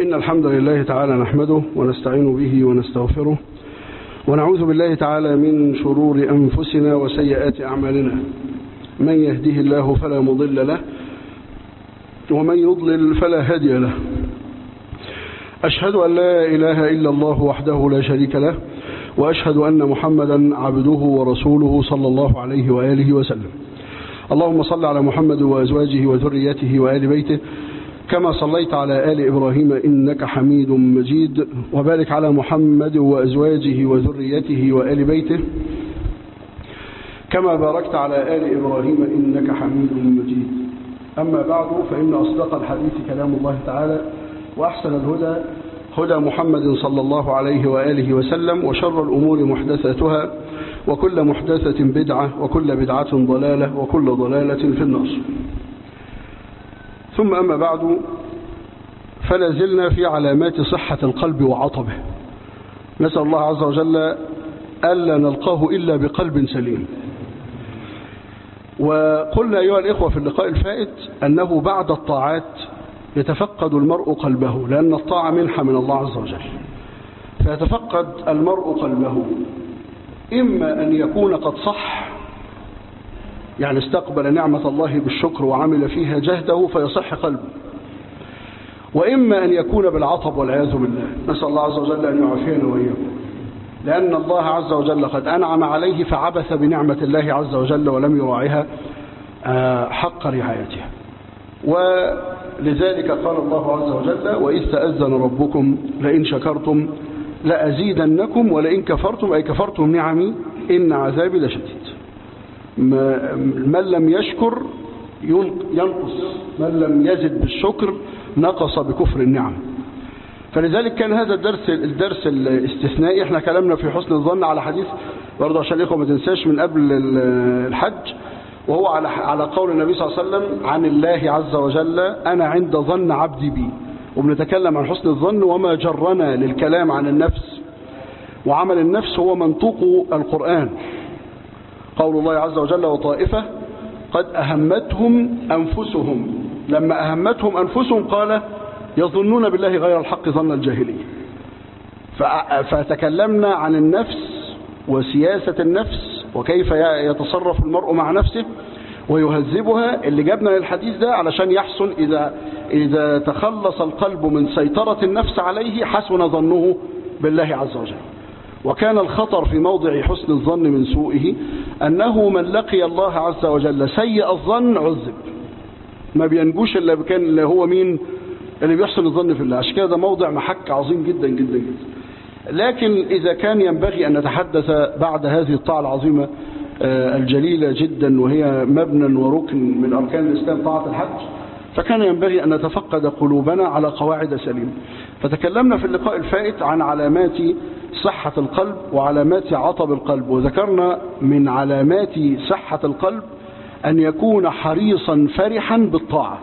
إن الحمد لله تعالى نحمده ونستعين به ونستغفره ونعوذ بالله تعالى من شرور أنفسنا وسيئات أعمالنا من يهده الله فلا مضل له ومن يضلل فلا هادي له أشهد أن لا إله إلا الله وحده لا شريك له وأشهد أن محمدا عبده ورسوله صلى الله عليه وآله وسلم اللهم صل على محمد وأزواجه وذريته وآل بيته كما صليت على آل إبراهيم إنك حميد مجيد وبارك على محمد وأزواجه وذريته وآل بيته كما باركت على آل إبراهيم إنك حميد مجيد أما بعد فإن أصدق الحديث كلام الله تعالى وأحسن الهدى هدى محمد صلى الله عليه وآله وسلم وشر الأمور محدثاتها وكل محدثة بدعة وكل بدعة ضلالة وكل ضلالة في النار ثم أما بعد فلا زلنا في علامات صحة القلب وعطبه نسأل الله عز وجل ألا نلقاه إلا بقلب سليم وقلنا أيها الإخوة في اللقاء الفائت أنه بعد الطاعات يتفقد المرء قلبه لأن الطاعة منحة من الله عز وجل فيتفقد المرء قلبه إما أن يكون قد صح يعني استقبل نعمة الله بالشكر وعمل فيها جهده فيصح قلبه وإما أن يكون بالعطب والعياذ بالله نسأل الله عز وجل أن يعافينا وإياكم لأن الله عز وجل قد أنعم عليه فعبث بنعمة الله عز وجل ولم يراعها حق رعايتها ولذلك قال الله عز وجل وإذ تأذن ربكم لئن شكرتم لأزيدنكم ولئن كفرتم أي كفرتم نعمي إن عذابي لشديد من لم يشكر ينقص من لم يزد بالشكر نقص بكفر النعم فلذلك كان هذا الدرس الدرس الاستثنائي احنا كلامنا في حسن الظن على حديث برضه عشان الاخوه ما تنساش من قبل الحج وهو على على قول النبي صلى الله عليه وسلم عن الله عز وجل انا عند ظن عبدي بي وبنتكلم عن حسن الظن وما جرنا للكلام عن النفس وعمل النفس هو منطوق القرآن قول الله عز وجل وطائفة قد أهمتهم أنفسهم لما أهمتهم أنفسهم قال يظنون بالله غير الحق ظن الجاهلية فتكلمنا عن النفس وسياسة النفس وكيف يتصرف المرء مع نفسه ويهذبها اللي جابنا للحديث ده علشان يحسن إذا, إذا تخلص القلب من سيطرة النفس عليه حسن ظنه بالله عز وجل وكان الخطر في موضع حسن الظن من سوءه أنه من لقي الله عز وجل سيء الظن عذب ما بينجوش إلا كان اللي هو مين اللي بيحسن الظن في الله عشان كده ده موضع محك عظيم جدا جدا جدا لكن إذا كان ينبغي أن نتحدث بعد هذه الطاعة العظيمة الجليلة جدا وهي مبنى وركن من أركان الإسلام طاعة الحج فكان ينبغي أن نتفقد قلوبنا على قواعد سليمة فتكلمنا في اللقاء الفائت عن علامات صحة القلب وعلامات عطب القلب وذكرنا من علامات صحة القلب أن يكون حريصا فرحا بالطاعة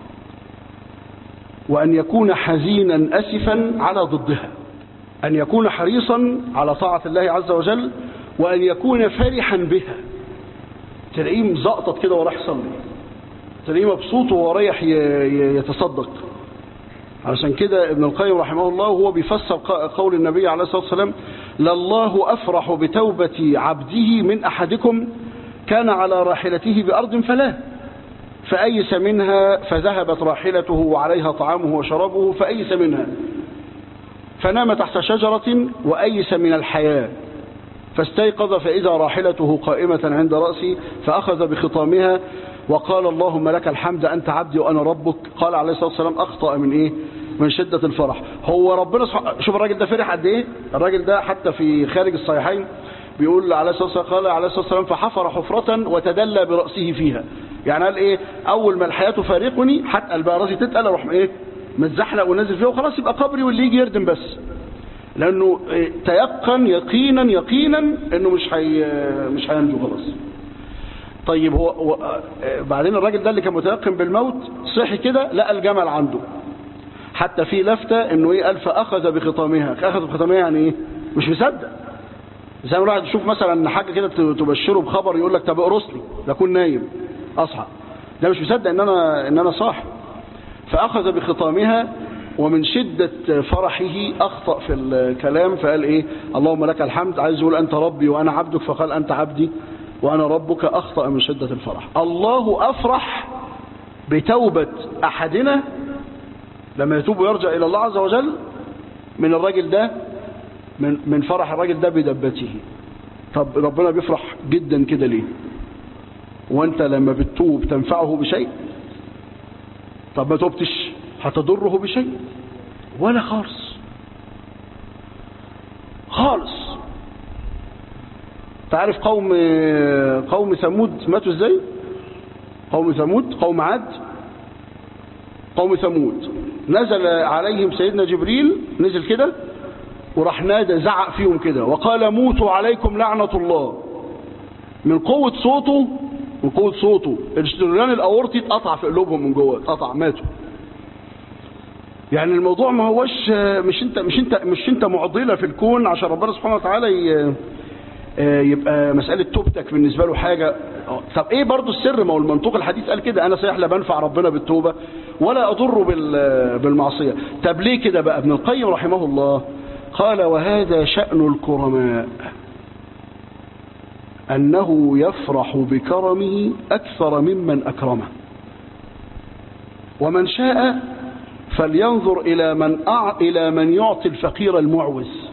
وأن يكون حزينا أسفا على ضدها أن يكون حريصا على طاعة الله عز وجل وأن يكون فرحا بها تلاقيه مزقطط كده وراح يصلي تلاقيه مبسوط وهو رايح يتصدق علشان كده ابن القيم رحمه الله وهو بيفسر قول النبي عليه الصلاة والسلام لله أفرح بتوبة عبده من أحدكم كان على راحلته بأرض فلا فأيس منها فذهبت راحلته وعليها طعامه وشرابه فأيس منها فنام تحت شجرة وأيس من الحياة فاستيقظ فإذا راحلته قائمة عند رأسي فأخذ بخطامها وقال اللهم لك الحمد أنت عبدي وأنا ربك قال عليه الصلاة والسلام أخطأ من إيه من شدة الفرح هو ربنا سبحانه شوف الراجل ده فرح قد إيه الراجل ده حتى في خارج الصحيحين بيقول عليه الصلاة والسلام قال عليه الصلاة والسلام فحفر حفرة وتدلى برأسه فيها يعني قال إيه أول ما الحياة تفارقني حتى قلبها راسي تتقل أروح إيه متزحلق ونازل فيها وخلاص يبقى قبري واللي يجي يردم بس لأنه تيقن يقينا يقينا إنه مش هي مش هينجو خلاص طيب هو, هو بعدين الراجل ده اللي كان متيقن بالموت صحي كده لقى الجمل عنده حتى في لفتة انه ايه قال فاخذ بخطامها اخذ بخطامها يعني ايه مش مصدق زي ما الواحد يشوف مثلا حاجة كده تبشره بخبر يقول لك طب اقرصني لكون نايم اصحى ده مش مصدق ان انا ان انا صاحي فاخذ بخطامها ومن شدة فرحه أخطأ في الكلام فقال إيه اللهم لك الحمد عايز يقول أنت ربي وأنا عبدك فقال أنت عبدي وأنا ربك أخطأ من شدة الفرح الله أفرح بتوبة أحدنا لما يتوب ويرجع إلى الله عز وجل من الراجل ده من, من فرح الراجل ده بدبته طب ربنا بيفرح جدا كده ليه وانت لما بتتوب تنفعه بشيء طب ما توبتش هتضره بشيء ولا خالص خالص تعرف قوم قوم ثمود ماتوا ازاي قوم ثمود قوم عاد قوم ثمود نزل عليهم سيدنا جبريل نزل كده وراح نادى زعق فيهم كده وقال موتوا عليكم لعنة الله من قوة صوته من قوة صوته الشريان الأورطي اتقطع في قلوبهم من جوه اتقطع ماتوا يعني الموضوع ما هوش مش انت مش انت مش انت معضله في الكون عشان ربنا سبحانه وتعالى يبقى مساله توبتك بالنسبه له حاجه طب ايه برضو السر ما هو المنطوق الحديث قال كده انا صحيح لا بنفع ربنا بالتوبه ولا اضره بالمعصيه طب ليه كده بقى ابن القيم رحمه الله قال وهذا شأن الكرماء أنه يفرح بكرمه أكثر ممن أكرمه ومن شاء فلينظر إلى من, أع... إلى من يعطي الفقير المعوز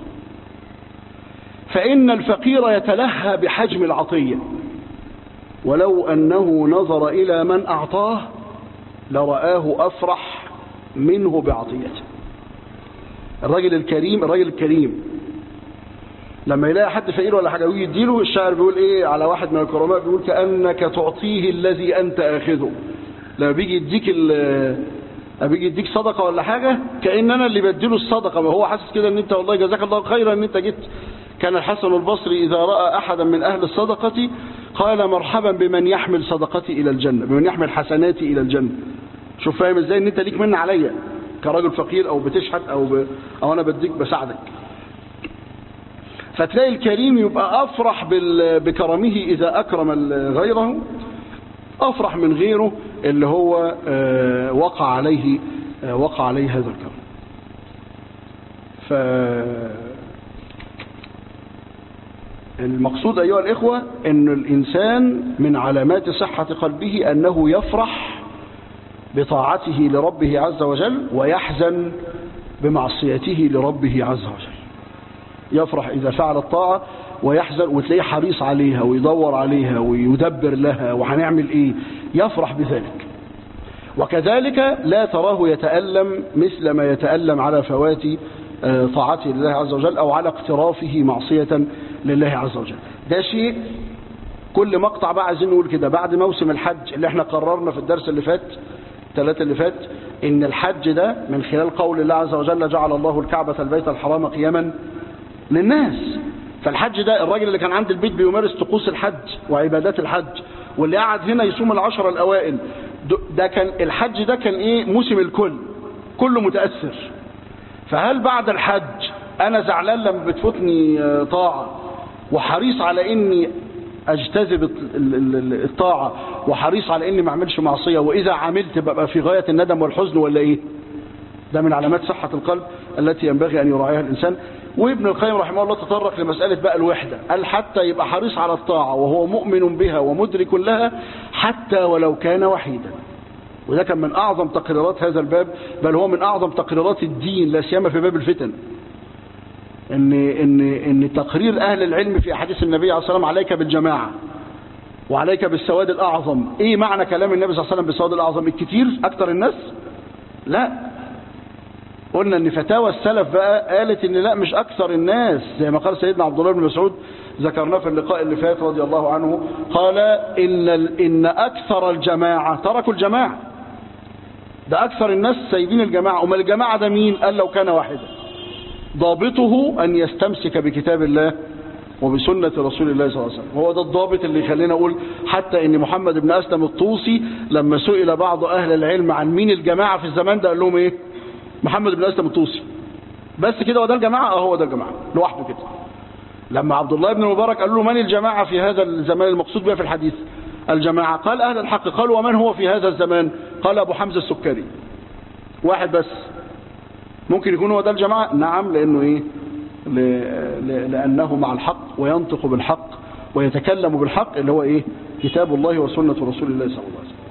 فإن الفقير يتلهى بحجم العطية ولو أنه نظر إلى من أعطاه لرآه أفرح منه بعطيته الراجل الكريم الراجل الكريم لما يلاقي حد فقير ولا حاجه ويجي يديله الشاعر بيقول ايه على واحد من الكرماء بيقول كانك تعطيه الذي انت اخذه لما بيجي يديك بيجي يديك صدقه ولا حاجه كان انا اللي بديله الصدقه ما هو حاسس كده ان انت والله جزاك الله خيرا ان انت جيت كان الحسن البصري اذا راى احدا من اهل الصدقه قال مرحبا بمن يحمل صدقتي الى الجنه بمن يحمل حسناتي الى الجنه شوف فاهم ازاي ان انت ليك من عليا كراجل فقير او بتشحت او ب... او انا بديك بساعدك فتلاقي الكريم يبقى افرح بال... بكرمه اذا اكرم غيره افرح من غيره اللي هو آه وقع عليه آه وقع عليه هذا الكرم ف المقصود ايها الاخوه ان الانسان من علامات صحه قلبه انه يفرح بطاعته لربه عز وجل ويحزن بمعصيته لربه عز وجل يفرح إذا فعل الطاعة ويحزن وتلاقيه حريص عليها ويدور عليها ويدبر لها وهنعمل ايه يفرح بذلك وكذلك لا تراه يتألم مثل ما يتألم على فوات طاعته لله عز وجل أو على اقترافه معصية لله عز وجل ده شيء كل مقطع بقى عايزين نقول كده بعد موسم الحج اللي احنا قررنا في الدرس اللي فات الثلاثة اللي فات ان الحج ده من خلال قول الله عز وجل جعل الله الكعبة البيت الحرام قياما للناس فالحج ده الراجل اللي كان عند البيت بيمارس طقوس الحج وعبادات الحج واللي قاعد هنا يصوم العشر الاوائل ده كان الحج ده كان ايه موسم الكل كله متأثر فهل بعد الحج انا زعلان لما بتفوتني طاعة وحريص على اني اجتذب الطاعة وحريص على اني ما اعملش معصية واذا عملت ببقى في غاية الندم والحزن ولا ايه ده من علامات صحة القلب التي ينبغي ان يراعيها الانسان وابن القيم رحمه الله تطرق لمسألة بقى الوحدة قال حتى يبقى حريص على الطاعة وهو مؤمن بها ومدرك لها حتى ولو كان وحيدا وده كان من أعظم تقريرات هذا الباب بل هو من أعظم تقريرات الدين لا سيما في باب الفتن إن, إن, إن تقرير أهل العلم في أحاديث النبي عليه الصلاة والسلام عليك بالجماعة وعليك بالسواد الأعظم إيه معنى كلام النبي صلى الله عليه وسلم بالسواد الأعظم الكتير أكتر الناس لا قلنا ان فتاوى السلف بقى قالت ان لا مش اكثر الناس زي ما قال سيدنا عبد الله بن مسعود ذكرناه في اللقاء اللي فات رضي الله عنه قال ان ان اكثر الجماعه تركوا الجماعه ده اكثر الناس سايبين الجماعه امال الجماعه ده مين قال لو كان واحدا ضابطه ان يستمسك بكتاب الله وبسنة رسول الله صلى الله عليه وسلم هو ده الضابط اللي يخلينا أقول حتى أن محمد بن أسلم الطوسي لما سئل بعض أهل العلم عن مين الجماعة في الزمان ده قال لهم إيه محمد بن أسلم الطوسي بس كده هو ده الجماعة اه هو ده الجماعة لوحده كده لما عبد الله بن المبارك قال له من الجماعة في هذا الزمان المقصود بها في الحديث الجماعة قال أهل الحق قال ومن هو في هذا الزمان قال أبو حمزة السكري واحد بس ممكن يكون هو ده الجماعة نعم لأنه إيه ل... ل... لأنه مع الحق وينطق بالحق ويتكلم بالحق اللي هو إيه كتاب الله وسنة رسول الله صلى الله عليه وسلم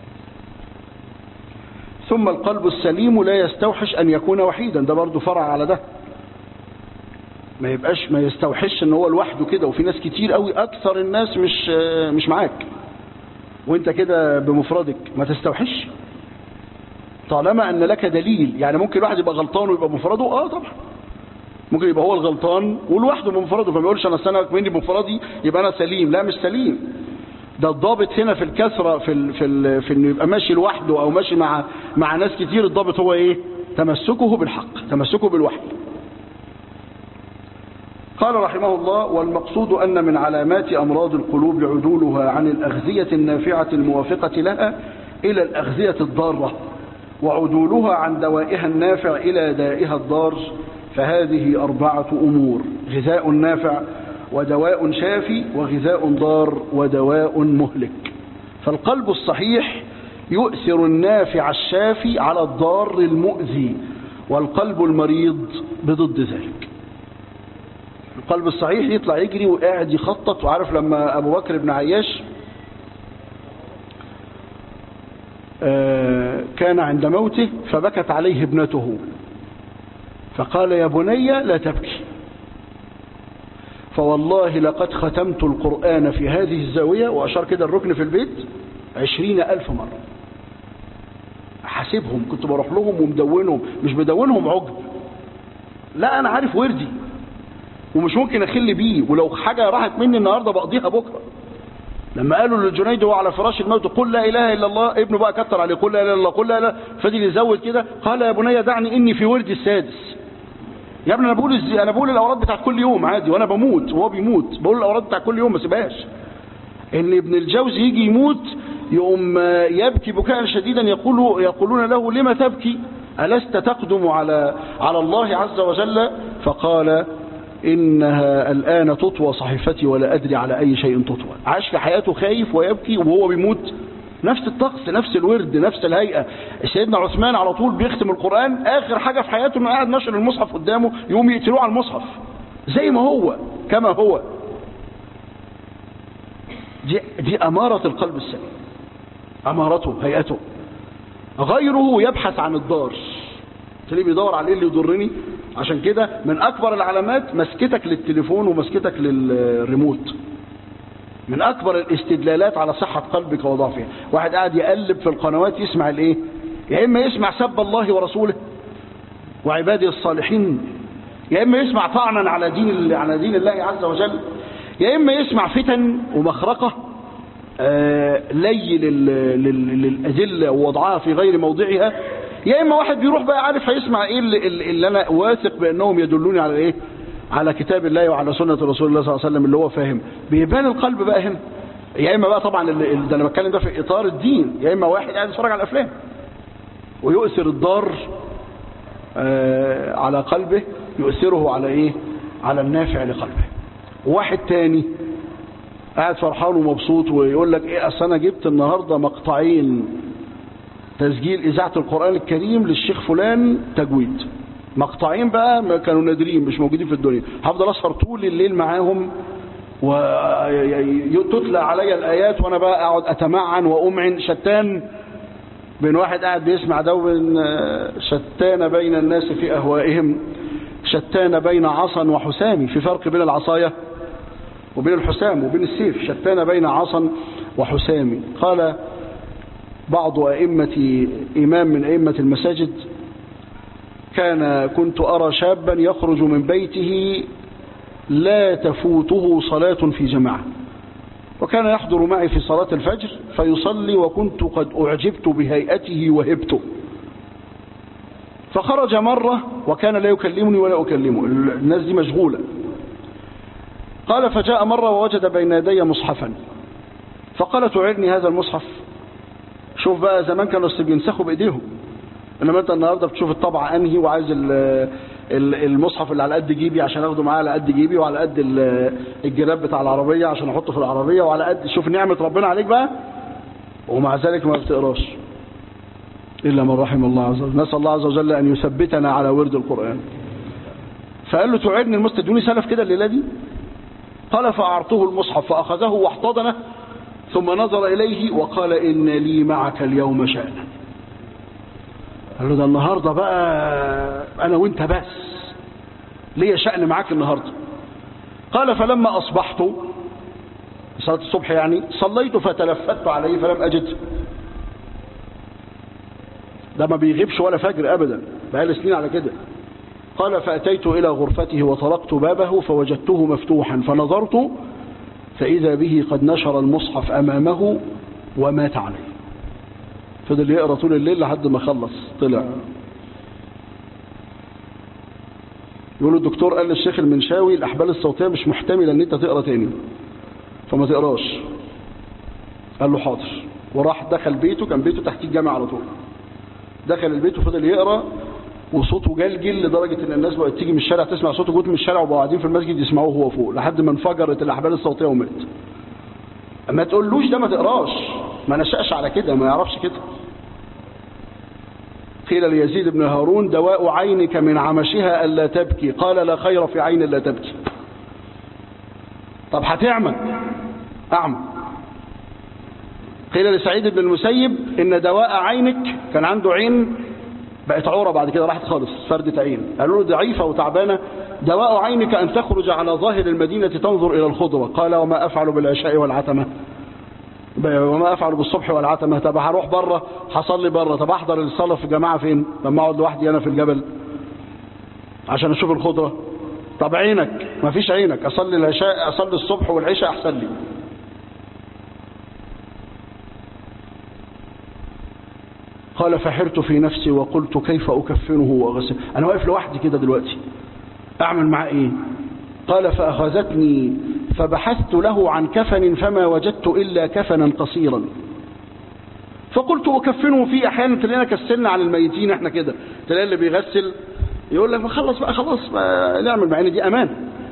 ثم القلب السليم لا يستوحش أن يكون وحيدا ده برضو فرع على ده ما يبقاش ما يستوحش ان هو لوحده كده وفي ناس كتير قوي اكثر الناس مش مش معاك وانت كده بمفردك ما تستوحش طالما ان لك دليل يعني ممكن الواحد يبقى غلطان ويبقى بمفرده اه طبعا ممكن يبقى هو الغلطان ولوحده بمفرده فما يقولش انا استنى مني بمفردي يبقى انا سليم لا مش سليم ده الضابط هنا في الكثره في ال في ال في انه يبقى ماشي لوحده او ماشي مع مع ناس كتير الضابط هو ايه تمسكه بالحق تمسكه بالوحي قال رحمه الله والمقصود أن من علامات أمراض القلوب عدولها عن الأغذية النافعة الموافقة لها إلى الأغذية الضارة وعدولها عن دوائها النافع إلى دائها الضار فهذه أربعة أمور غذاء نافع ودواء شافي وغذاء ضار ودواء مهلك فالقلب الصحيح يؤثر النافع الشافي على الضار المؤذي والقلب المريض بضد ذلك القلب الصحيح يطلع يجري وقاعد يخطط وعارف لما أبو بكر بن عياش كان عند موته فبكت عليه ابنته فقال يا بني لا تبكي فوالله لقد ختمت القرآن في هذه الزاوية وأشار كده الركن في البيت عشرين ألف مرة حاسبهم كنت بروح لهم ومدونهم مش بدونهم عجب لا أنا عارف وردي ومش ممكن أخل بيه ولو حاجة راحت مني النهاردة بقضيها بكرة لما قالوا للجنيد وهو على فراش الموت قل لا إله إلا الله ابنه بقى كتر عليه قل لا إله إلا الله قل لا إله فضل يزود كده قال يا بني دعني إني في ورد السادس يا ابني انا بقول ازاي انا بقول الاوراد بتاعت كل يوم عادي وانا بموت وهو بيموت بقول الاوراد بتاعت كل يوم ما سيبهاش ان ابن الجوزي يجي يموت يقوم يبكي بكاء شديدا يقول يقولون له لما تبكي ألست تقدم على على الله عز وجل فقال إنها الآن تطوى صحيفتي ولا أدري على أي شيء تطوى عاش في حياته خايف ويبكي وهو بيموت نفس الطقس نفس الورد نفس الهيئة سيدنا عثمان على طول بيختم القرآن آخر حاجة في حياته انه قاعد نشر المصحف قدامه يقوم يقتلوه على المصحف زي ما هو كما هو دي, دي أمارة القلب السليم أمارته هيئته غيره يبحث عن الدار تلاقيه بيدور على ايه اللي يضرني عشان كده من أكبر العلامات مسكتك للتليفون ومسكتك للريموت من أكبر الاستدلالات على صحة قلبك وضعفها واحد قاعد يقلب في القنوات يسمع الايه يا إما يسمع سب الله ورسوله وعباده الصالحين يا إما يسمع طعنا على دين على دين الله عز وجل يا إما يسمع فتن ومخرقة آه لي للأدلة ووضعها في غير موضعها يا إما واحد بيروح بقى عارف هيسمع إيه اللي, اللي أنا واثق بأنهم يدلوني على إيه على كتاب الله وعلى سنة رسول الله صلى الله عليه وسلم اللي هو فاهم بيبان القلب بقى هنا يا إما بقى طبعا اللي ده أنا بتكلم ده في إطار الدين يا إما واحد قاعد يتفرج على الأفلام ويؤثر الضار آه على قلبه يؤثره على إيه على النافع لقلبه وواحد تاني قاعد فرحان ومبسوط ويقول لك إيه أصل أنا جبت النهاردة مقطعين تسجيل إذاعة القرآن الكريم للشيخ فلان تجويد مقطعين بقى كانوا نادرين مش موجودين في الدنيا هفضل اسهر طول الليل معاهم وتتلى علي الآيات وأنا بقى أقعد أتمعن وأمعن شتان بين واحد قاعد بيسمع ده وبين شتان بين الناس في أهوائهم شتان بين عصا وحسام في فرق بين العصاية وبين الحسام وبين السيف شتان بين عصا وحسام قال بعض أئمة إمام من أئمة المساجد كان كنت أرى شابا يخرج من بيته لا تفوته صلاة في جماعة وكان يحضر معي في صلاة الفجر فيصلي وكنت قد أعجبت بهيئته وهبته فخرج مرة وكان لا يكلمني ولا أكلمه الناس دي مشغولة قال فجاء مرة ووجد بين يدي مصحفا فقال تعرني هذا المصحف شوف بقى زمان كانوا بينسخوا بإيديهم انما انت النهارده بتشوف الطبعه انهي وعايز المصحف اللي على قد جيبي عشان اخده معايا على قد جيبي وعلى قد الجراب بتاع العربيه عشان احطه في العربيه وعلى قد شوف نعمه ربنا عليك بقى ومع ذلك ما بتقراش إلا من رحم الله عز وجل نسأل الله عز وجل أن يثبتنا على ورد القرآن فقال له تعيرني المسجد تدوني سلف كده الليلة دي قال فأعرته المصحف فأخذه واحتضنه ثم نظر إليه وقال إن لي معك اليوم شأنا قال له ده النهاردة بقى أنا وانت بس ليه شأن معاك النهاردة قال فلما أصبحت صلاة الصبح يعني صليت فتلفت عليه فلم أجد ده ما بيغيبش ولا فجر أبدا بقى سنين على كده قال فأتيت إلى غرفته وطرقت بابه فوجدته مفتوحا فنظرت فإذا به قد نشر المصحف أمامه ومات عليه فضل يقرأ طول الليل لحد ما خلص طلع يقول الدكتور قال للشيخ المنشاوي الأحبال الصوتية مش محتملة أن أنت تقرأ تاني فما تقراش قال له حاضر وراح دخل بيته كان بيته تحت الجامع على طول دخل البيت وفضل يقرا وصوته جلجل لدرجة ان الناس بقت تيجي من الشارع تسمع صوته جوت من الشارع وبقوا قاعدين في المسجد يسمعوه وهو فوق لحد ما انفجرت الاحبال الصوتيه ومات ما تقولوش ده ما تقراش ما نشأش على كده ما يعرفش كده قيل ليزيد بن هارون دواء عينك من عمشها ألا تبكي قال لا خير في عين لا تبكي طب هتعمى أعمى قيل لسعيد بن المسيب إن دواء عينك كان عنده عين بقت عورة بعد كده راحت خالص فردة عين قالوا له ضعيفة وتعبانة دواء عينك أن تخرج على ظاهر المدينة تنظر إلى الخضرة قال وما أفعل بالعشاء والعتمة وما أفعل بالصبح والعتمة طب هروح بره هصلي بره طب أحضر الصلاة في جماعة فين لما أقعد لوحدي أنا في الجبل عشان أشوف الخضرة طب عينك ما فيش عينك أصلي العشاء أصلي الصبح والعشاء أحسن لي قال فحرت في نفسي وقلت كيف أكفنه وأغسله أنا واقف لوحدي كده دلوقتي أعمل معاه إيه قال فأخذتني فبحثت له عن كفن فما وجدت إلا كفنا قصيرا فقلت أكفنه فيه أحيانا تلاقينا كسلنا عن الميتين احنا كده تلاقي اللي بيغسل يقول لك ما خلص بقى خلاص بقى نعمل معانا دي أمان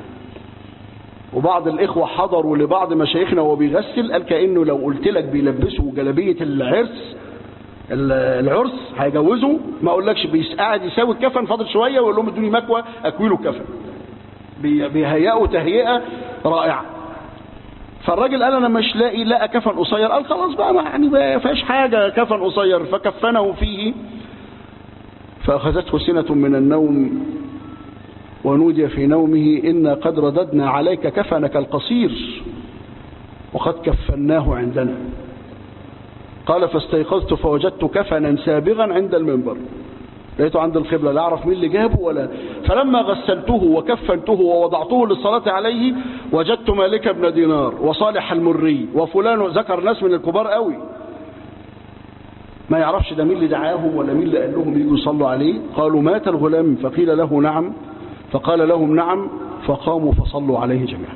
وبعض الإخوة حضروا لبعض مشايخنا وهو بيغسل قال كأنه لو قلت لك بيلبسوا جلبية العرس العرس هيجوزه ما اقولكش قاعد يساوي الكفن فاضل شويه ويقول لهم ادوني مكوى اكوي له الكفن بيهيئوا تهيئه رائعه فالراجل قال انا مش لاقي لقى كفن قصير قال خلاص بقى ما يعني ما فيهاش حاجه كفن قصير فكفنه فيه فاخذته سنه من النوم ونودي في نومه انا قد رددنا عليك كفنك القصير وقد كفناه عندنا قال فاستيقظت فوجدت كفنا سابغا عند المنبر لقيته عند القبلة لا أعرف مين اللي جابه ولا فلما غسلته وكفنته ووضعته للصلاة عليه وجدت مالك بن دينار وصالح المري وفلان ذكر ناس من الكبار قوي ما يعرفش ده مين اللي دعاهم ولا مين اللي قال لهم يجوا يصلوا عليه قالوا مات الغلام فقيل له نعم فقال لهم نعم فقاموا فصلوا عليه جميعا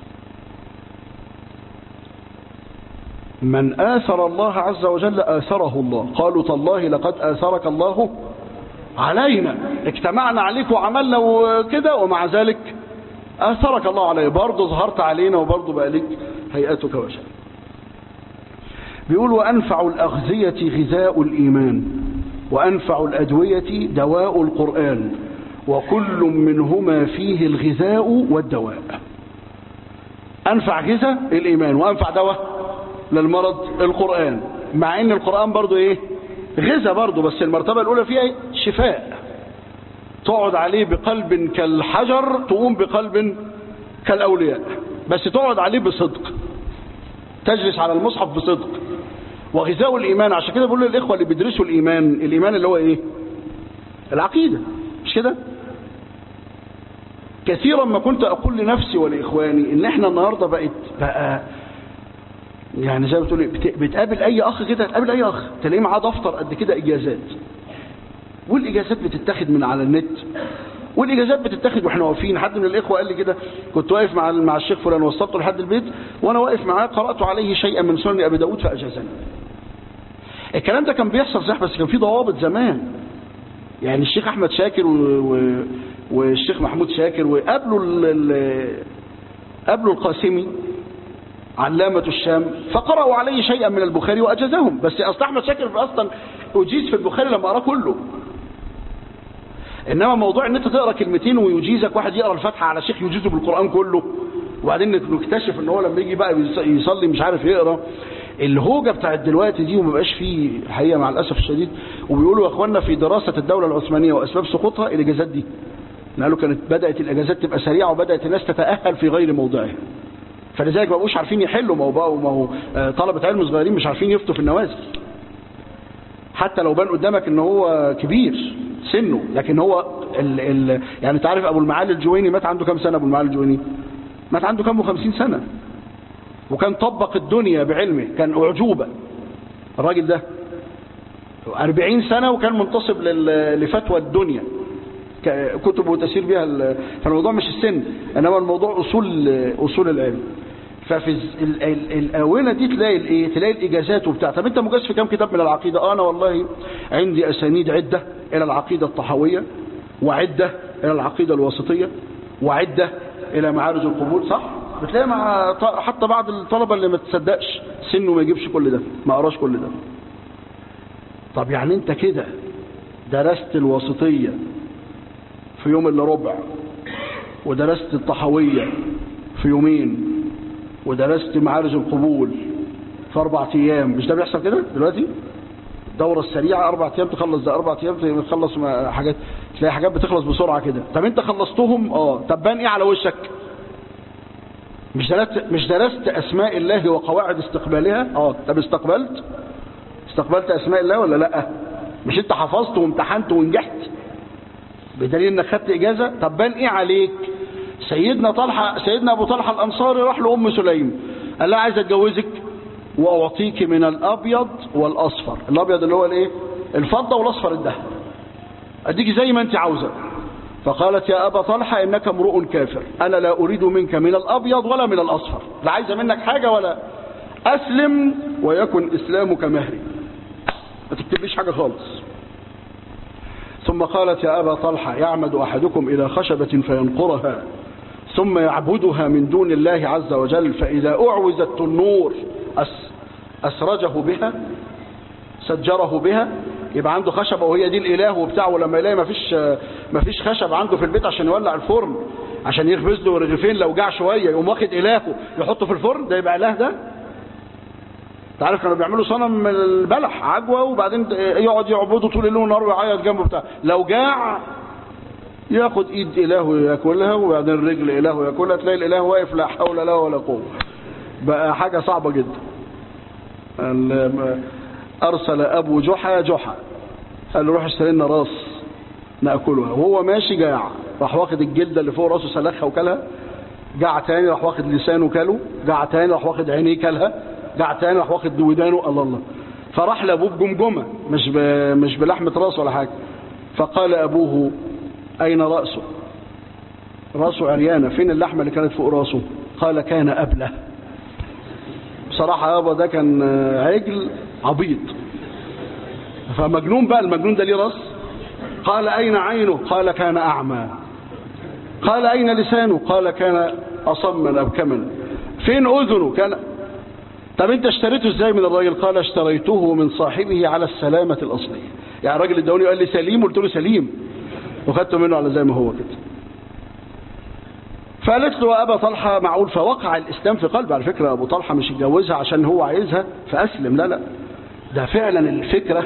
من آثر الله عز وجل آثره الله قالوا تالله لقد آثرك الله علينا اجتمعنا عليك وعملنا وكده ومع ذلك آثرك الله عليه برضه ظهرت علينا وبرضه بقى لك هيئتك وشأن بيقول وأنفع الأغذية غذاء الإيمان وأنفع الأدوية دواء القرآن وكل منهما فيه الغذاء والدواء أنفع غذاء الإيمان وأنفع دواء للمرض القرآن مع ان القرآن برضو ايه غذاء برضو بس المرتبة الاولى فيها ايه شفاء تقعد عليه بقلب كالحجر تقوم بقلب كالأولياء بس تقعد عليه بصدق تجلس على المصحف بصدق وغذاء الإيمان عشان كده بقول للإخوة اللي بيدرسوا الإيمان الإيمان اللي هو إيه العقيدة مش كده كثيرا ما كنت أقول لنفسي ولإخواني إن إحنا النهاردة بقت بقى يعني زي ما بتقول بتقابل اي اخ كده تقابل اي اخ تلاقيه معاه دفتر قد كده اجازات والاجازات بتتاخد من على النت والاجازات بتتاخد واحنا واقفين حد من الاخوه قال لي كده كنت واقف مع مع الشيخ فلان وصلته لحد البيت وانا واقف معاه قرات عليه شيئا من سنن ابي داود فاجازني الكلام ده كان بيحصل صح بس كان في ضوابط زمان يعني الشيخ احمد شاكر و... و... والشيخ محمود شاكر وقابلوا ال... ال... قابلوا القاسمي علامة الشام فقرأوا عليه شيئا من البخاري وأجازهم بس أصل أحمد شاكر أصلا أجيز في البخاري لما أراه كله إنما موضوع إن أنت تقرأ كلمتين ويجيزك واحد يقرأ الفاتحة على شيخ يجيزه بالقرآن كله وبعدين نكتشف إن هو لما يجي بقى يصلي مش عارف يقرأ الهوجة بتاعت دلوقتي دي وما بقاش فيه حقيقة مع الأسف الشديد وبيقولوا يا أخوانا في دراسة الدولة العثمانية وأسباب سقوطها الإجازات دي قالوا كانت بدأت الأجازات تبقى سريعة وبدأت الناس تتأهل في غير موضعها فلذلك ما بقوش عارفين يحلوا ما هو بقوا ما هو طلبة علم صغيرين مش عارفين يفتوا في النوازل حتى لو بان قدامك ان هو كبير سنه لكن هو ال ال يعني تعرف ابو المعالي الجويني مات عنده كام سنة ابو المعالي الجويني مات عنده كام وخمسين سنة وكان طبق الدنيا بعلمه كان أعجوبة الراجل ده أربعين سنة وكان منتصب لفتوى الدنيا كتب وتسير بها فالموضوع مش السن انما الموضوع اصول اصول العلم ففي ال ال الاونه دي تلاقي الايه تلاقي الاجازات وبتاع طب انت مجاز في كام كتاب من العقيده انا والله عندي اسانيد عده الى العقيده الطحاويه وعده الى العقيده الواسطيه وعده الى معارج القبول صح بتلاقي مع حتى بعض الطلبه اللي ما تصدقش سنه ما يجيبش كل ده ما قراش كل ده طب يعني انت كده درست الواسطيه في يوم الا ربع ودرست الطحوية في يومين ودرست معارج القبول في أربع أيام مش ده بيحصل كده دلوقتي الدورة السريعة أربع أيام تخلص ده أربع أيام تخلص حاجات تلاقي حاجات بتخلص بسرعة كده طب أنت خلصتهم اه طب بان إيه على وشك مش درست مش درست أسماء الله وقواعد استقبالها اه طب استقبلت استقبلت أسماء الله ولا لا مش أنت حفظت وامتحنت ونجحت بدليل انك خدت اجازه طب بان ايه عليك سيدنا طلحه سيدنا ابو طلحه الانصاري راح لام سليم قال لها عايز اتجوزك واعطيك من الابيض والاصفر الابيض اللي هو الايه الفضه والاصفر الذهب اديك زي ما انت عاوزه فقالت يا ابا طلحه انك امرؤ كافر انا لا اريد منك من الابيض ولا من الاصفر لا عايزه منك حاجه ولا اسلم ويكن اسلامك مهري ما تكتبليش حاجه خالص ثم قالت يا أبا طلحة يعمد أحدكم إلى خشبة فينقرها ثم يعبدها من دون الله عز وجل فإذا أعوز التنور أس أسرجه بها سجره بها يبقى عنده خشبة وهي دي الإله وبتاعه ولما يلاقي ما فيش ما فيش خشب عنده في البيت عشان يولع الفرن عشان يخبز له رغيفين لو جاع شوية يقوم واخد إلهه يحطه في الفرن ده يبقى إله ده تعرف كانوا بيعملوا صنم من البلح عجوة وبعدين يقعد يعبده طول الليل والنهار ويعيط جنبه بتاع لو جاع ياخد ايد اله ياكلها وبعدين رجل اله ياكلها تلاقي الاله واقف لا حول له ولا قوه بقى حاجه صعبه جدا ارسل ابو جحا جحا قال له روح اشتري لنا راس ناكلها وهو ماشي جاع راح واخد الجلده اللي فوق راسه سلخها وكلها جاع تاني راح واخد لسانه كله جاع تاني راح واخد عينيه كلها جاع تاني راح واخد ودانه الله الله فراح لابوه بجمجمه مش ب... مش بلحمه راس ولا حاجه فقال ابوه اين راسه راسه عريانه فين اللحمه اللي كانت فوق راسه قال كان ابله بصراحه يابا ده كان عجل عبيط فمجنون بقى المجنون ده ليه راس قال اين عينه قال كان اعمى قال اين لسانه قال كان اصما ابكما فين اذنه كان طب انت اشتريته ازاي من الراجل قال اشتريته من صاحبه على السلامة الاصلية يعني الراجل ادوني قال لي سليم قلت له سليم وخدته منه على زي ما هو كده فقالت له ابا طلحة معقول فوقع الاسلام في قلبه على فكرة ابو طلحة مش اتجوزها عشان هو عايزها فاسلم لا لا ده فعلا الفكرة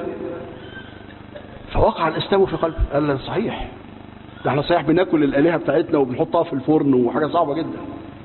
فوقع الاسلام في قلبه قال له صحيح ده احنا صحيح بناكل الالهة بتاعتنا وبنحطها في الفرن وحاجة صعبة جدا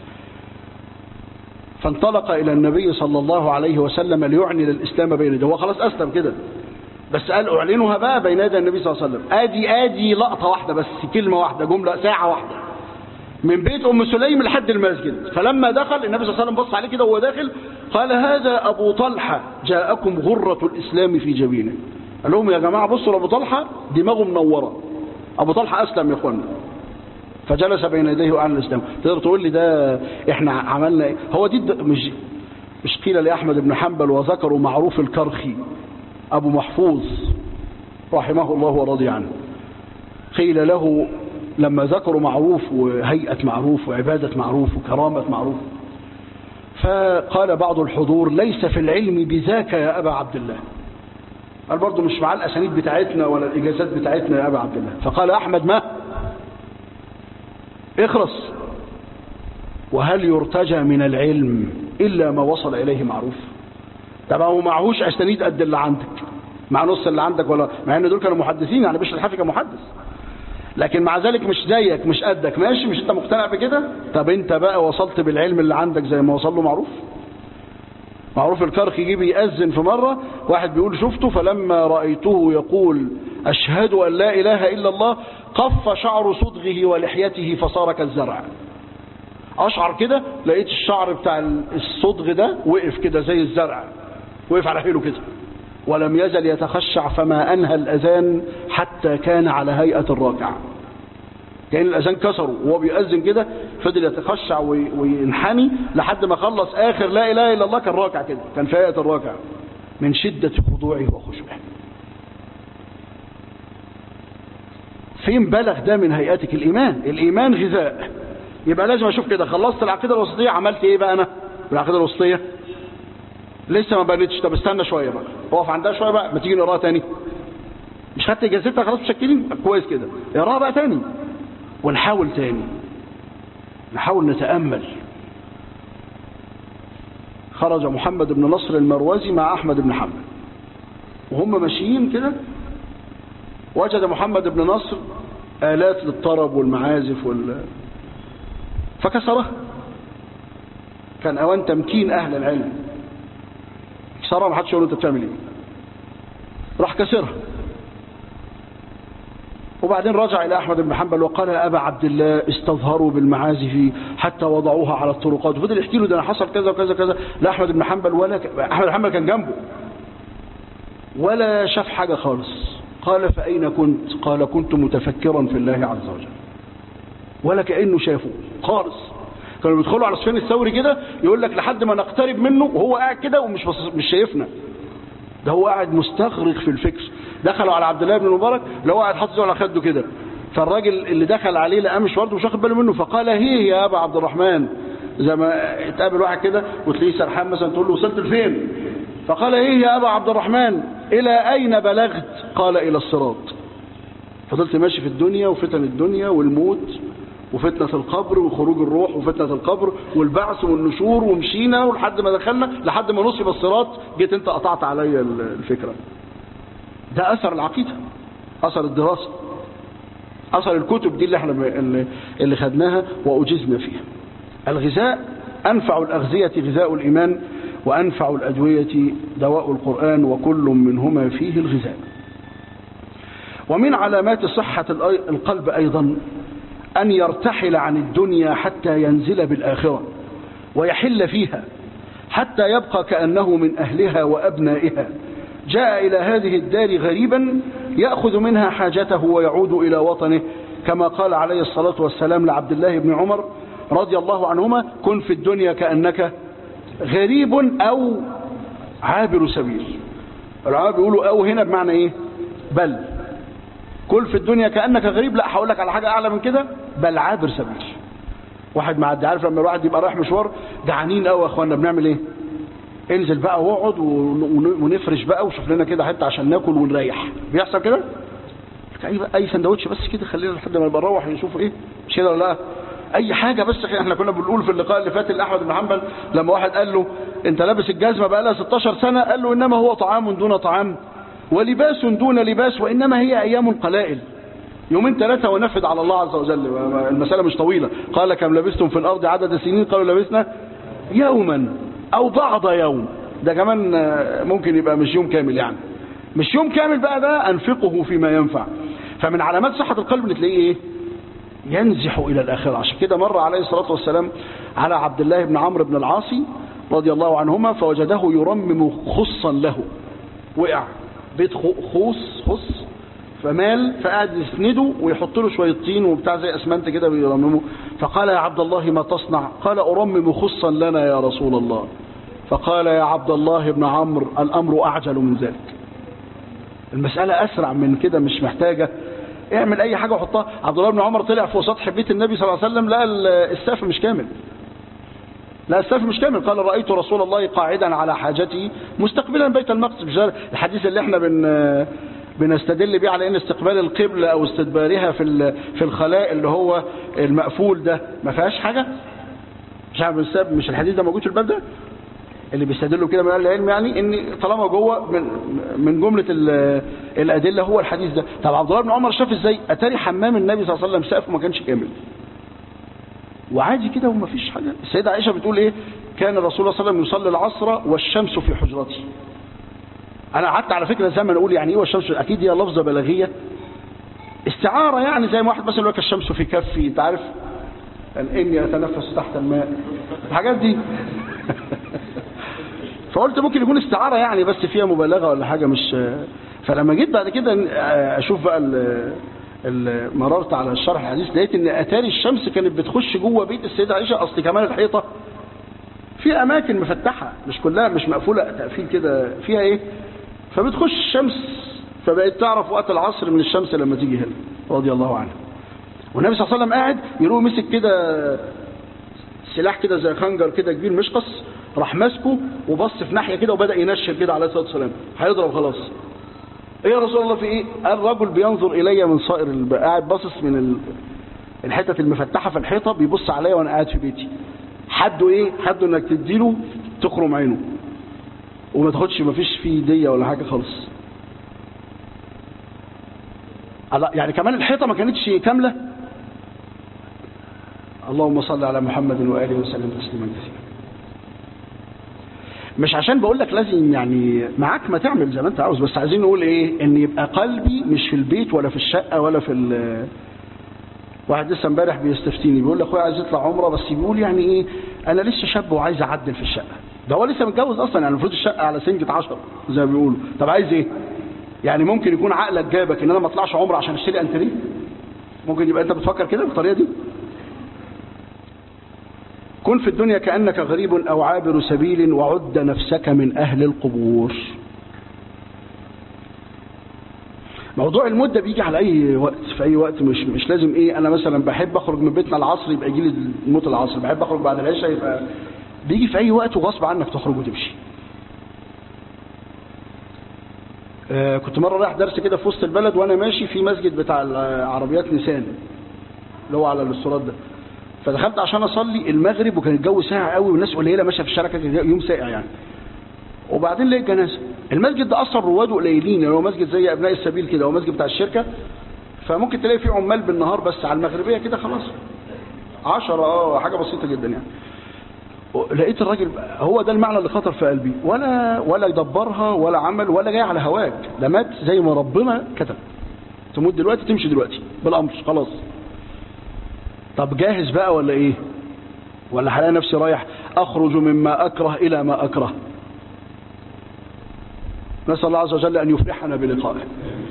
فانطلق إلى النبي صلى الله عليه وسلم ليعلن الإسلام بين يديه هو خلاص أسلم كده بس قال أعلنها بقى بين يدي النبي صلى الله عليه وسلم آدي آدي لقطة واحدة بس كلمة واحدة جملة ساعة واحدة من بيت أم سليم لحد المسجد فلما دخل النبي صلى الله عليه وسلم بص عليه كده وهو داخل قال هذا أبو طلحة جاءكم غرة الإسلام في جبينه قال لهم يا جماعة بصوا لأبو طلحة دماغه منورة أبو طلحة أسلم يا إخوانا فجلس بين يديه وأعلن الإسلام تقدر تقول لي ده إحنا عملنا إيه هو دي مش مش قيل لأحمد بن حنبل وذكروا معروف الكرخي أبو محفوظ رحمه الله ورضي عنه قيل له لما ذكروا معروف وهيئة معروف وعبادة معروف وكرامة معروف فقال بعض الحضور ليس في العلم بذاك يا أبا عبد الله قال برضه مش مع الأسانيد بتاعتنا ولا الإجازات بتاعتنا يا أبا عبد الله فقال أحمد ما اخرس وهل يرتجى من العلم إلا ما وصل إليه معروف طب هو معهوش أسانيد قد اللي عندك مع نص اللي عندك ولا مع ان دول كانوا محدثين يعني بشر الحافي كان محدث لكن مع ذلك مش زيك مش قدك ماشي مش انت مقتنع بكده طب انت بقى وصلت بالعلم اللي عندك زي ما وصل له معروف معروف الكرخ يجي بيأذن في مرة واحد بيقول شفته فلما رأيته يقول أشهد أن لا إله إلا الله قف شعر صدغه ولحيته فصار كالزرع أشعر كده لقيت الشعر بتاع الصدغ ده وقف كده زي الزرع وقف على حيله كده ولم يزل يتخشع فما أنهى الأذان حتى كان على هيئة الراكع كأن الأذان كسره وهو بيأذن كده فضل يتخشع وينحني لحد ما خلص آخر لا إله إلا الله كان راكع كده كان في هيئة الراكع من شدة خضوعه وخشوعه فين بلغ ده من هيئتك الإيمان الإيمان غذاء يبقى لازم أشوف كده خلصت العقيدة الوسطية عملت إيه بقى أنا بالعقيدة الوسطية لسه ما بنتش طب استنى شويه بقى اقف عندها شويه بقى ما تيجي نقراها تاني مش خدت اجازتها خلاص مشكلين كويس كده اقراها بقى تاني ونحاول تاني نحاول نتامل خرج محمد بن نصر المروزي مع احمد بن حنبل وهم ماشيين كده وجد محمد بن نصر آلات للطرب والمعازف وال فكسرها كان أوان تمكين أهل العلم كسرها ما حدش يقول انت بتعمل ايه راح كسرها وبعدين رجع إلى أحمد بن حنبل وقال يا أبا عبد الله استظهروا بالمعازف حتى وضعوها على الطرقات وفضل يحكي له ده أنا حصل كذا وكذا كذا لا أحمد بن حنبل ولا ك... أحمد بن حنبل كان جنبه ولا شاف حاجة خالص قال فأين كنت قال كنت متفكرا في الله عز وجل ولا كأنه شافه خالص كانوا بيدخلوا على سفيان الثوري كده يقول لك لحد ما نقترب منه وهو قاعد كده ومش بص... مش شايفنا ده هو قاعد مستغرق في الفكر دخلوا على عبد الله بن المبارك اللي هو قاعد حاطط على خده كده فالراجل اللي دخل عليه لقاه مش برضه مش واخد باله منه فقال هي يا ابا عبد الرحمن زي ما اتقابل واحد كده وتلاقيه سرحان مثلا تقول له وصلت لفين فقال ايه يا ابا عبد الرحمن الى اين بلغت قال الى الصراط فضلت ماشي في الدنيا وفتن الدنيا والموت وفتنة القبر وخروج الروح وفتنة القبر والبعث والنشور ومشينا ولحد ما دخلنا لحد ما نصب الصراط جيت انت قطعت عليا الفكرة ده اثر العقيدة اثر الدراسة اثر الكتب دي اللي احنا اللي خدناها واجزنا فيها الغذاء انفع الاغذية غذاء الايمان وانفع الادوية دواء القرآن وكل منهما فيه الغذاء ومن علامات صحة القلب ايضا أن يرتحل عن الدنيا حتى ينزل بالآخرة ويحل فيها حتى يبقى كأنه من أهلها وأبنائها جاء إلى هذه الدار غريبا يأخذ منها حاجته ويعود إلى وطنه كما قال عليه الصلاة والسلام لعبد الله بن عمر رضي الله عنهما كن في الدنيا كأنك غريب أو عابر سبيل العرب بيقولوا أو هنا بمعنى إيه بل كل في الدنيا كأنك غريب لا هقول لك على حاجة أعلى من كده بل عابر سبيل واحد معدي عارف لما الواحد يبقى رايح مشوار جعانين قوي يا اخوانا بنعمل ايه انزل بقى واقعد ونفرش بقى وشوف لنا كده حته عشان ناكل ونريح بيحصل كده اي اي سندوتش بس كده خلينا لحد ما نبقى نروح نشوف ايه مش كده ولا لا اي حاجه بس احنا كنا بنقول في اللقاء اللي فات لاحمد بن حنبل لما واحد قال له انت لابس الجزمه بقى لها 16 سنه قال له انما هو طعام دون طعام ولباس دون لباس وإنما هي أيام قلائل يومين ثلاثة ونفد على الله عز وجل المسألة مش طويلة قال كم لبستم في الأرض عدد سنين قالوا لبسنا يوما أو بعض يوم ده كمان ممكن يبقى مش يوم كامل يعني مش يوم كامل بقى ده أنفقه فيما ينفع فمن علامات صحة القلب اللي تلاقيه إيه ينزح إلى الآخرة عشان كده مر عليه الصلاة والسلام على عبد الله بن عمرو بن العاصي رضي الله عنهما فوجده يرمم خصا له وقع بيت خوص خص فمال فقعد يسنده ويحط له شويه طين وبتاع زي اسمنت كده بيرممه فقال يا عبد الله ما تصنع قال ارمم خصا لنا يا رسول الله فقال يا عبد الله بن عمرو الامر اعجل من ذلك المساله اسرع من كده مش محتاجه اعمل اي حاجه وحطها عبد الله بن عمر طلع فوق سطح بيت النبي صلى الله عليه وسلم لقى السقف مش كامل لا السيف مش كامل قال رأيت رسول الله قاعدا على حاجته مستقبلا بيت المقدس مش ده الحديث اللي احنا بن بنستدل بيه على ان استقبال القبلة او استدبارها في ال- في الخلاء اللي هو المقفول ده ما فيهاش حاجة مش عارف السبب مش الحديث ده موجود في الباب ده اللي بيستدلوا كده من اهل العلم يعني ان طالما جوه من من جمله ال- الادله هو الحديث ده طب عبد الله بن عمر شاف ازاي اتاري حمام النبي صلى الله عليه وسلم سقفه ما كانش كامل وعادي كده وما فيش حاجه السيده عائشه بتقول ايه كان الرسول صلى الله عليه وسلم يصلي العصر والشمس في حجرته انا قعدت على فكره زمان اقول يعني ايه والشمس اكيد هي لفظه بلاغيه استعاره يعني زي ما واحد مثلا يقول لك الشمس في كفي انت عارف قال اني اتنفس تحت الماء الحاجات دي فقلت ممكن يكون استعاره يعني بس فيها مبالغه ولا حاجه مش فلما جيت بعد كده اشوف بقى ال- ال- مررت على الشرح الحديث لقيت ان اتاري الشمس كانت بتخش جوه بيت السيده عائشه اصل كمان الحيطه في اماكن مفتحه مش كلها مش مقفوله تقفيل كده فيها ايه فبتخش الشمس فبقيت تعرف وقت العصر من الشمس لما تيجي هنا رضي الله عنه والنبي صلى الله عليه وسلم قاعد يروح مسك كده سلاح كده زي خنجر كده كبير مشقص راح ماسكه وبص في ناحيه كده وبدا ينشر كده عليه الصلاه والسلام هيضرب خلاص ايه يا رسول الله في ايه قال رجل بينظر الي من صائر الب... قاعد باصص من ال... الحتت المفتحه في الحيطه بيبص عليا وانا قاعد في بيتي حده ايه حده انك تديله تخرم عينه وما تاخدش ما فيش فيه ديه ولا حاجه خالص على- يعني كمان الحيطه ما كانتش كامله اللهم صل على محمد واله وسلم تسليما كثيرا مش عشان بقول لك لازم يعني معاك ما تعمل زي ما انت عاوز بس عايزين نقول ايه ان يبقى قلبي مش في البيت ولا في الشقه ولا في ال واحد لسه امبارح بيستفتيني بيقول لي اخويا عايز يطلع عمره بس بيقول يعني ايه انا لسه شاب وعايز اعدل في الشقه ده هو لسه متجوز اصلا يعني المفروض الشقه على سنجة 10 زي ما بيقولوا طب عايز ايه يعني ممكن يكون عقلك جابك ان انا ما اطلعش عمره عشان اشتري انتريه ممكن يبقى انت بتفكر كده بالطريقه دي كن في الدنيا كأنك غريب أو عابر سبيل وعد نفسك من أهل القبور موضوع المدة بيجي على أي وقت في أي وقت مش مش لازم إيه أنا مثلا بحب أخرج من بيتنا العصر يبقى يجي لي الموت العصر بحب أخرج بعد العشاء يبقى بيجي في أي وقت وغصب عنك تخرج وتمشي آه كنت مرة رايح درس كده في وسط البلد وأنا ماشي في مسجد بتاع عربيات نيسان اللي هو على الاستراد ده فدخلت عشان اصلي المغرب وكان الجو ساقع قوي والناس قليله ماشيه في الشارع كان يوم ساقع يعني وبعدين لقيت جنازه المسجد ده اصلا رواده قليلين يعني هو مسجد زي ابناء السبيل كده هو مسجد بتاع الشركه فممكن تلاقي فيه عمال بالنهار بس على المغربيه كده خلاص عشرة اه حاجه بسيطه جدا يعني لقيت الراجل هو ده المعنى اللي خطر في قلبي ولا ولا يدبرها ولا عمل ولا جاي على هواك ده مات زي ما ربنا كتب تموت دلوقتي تمشي دلوقتي بالامر خلاص طب جاهز بقى ولا ايه ولا هلاقي نفسي رايح اخرج مما اكره الى ما اكره نسال الله عز وجل ان يفرحنا بلقائه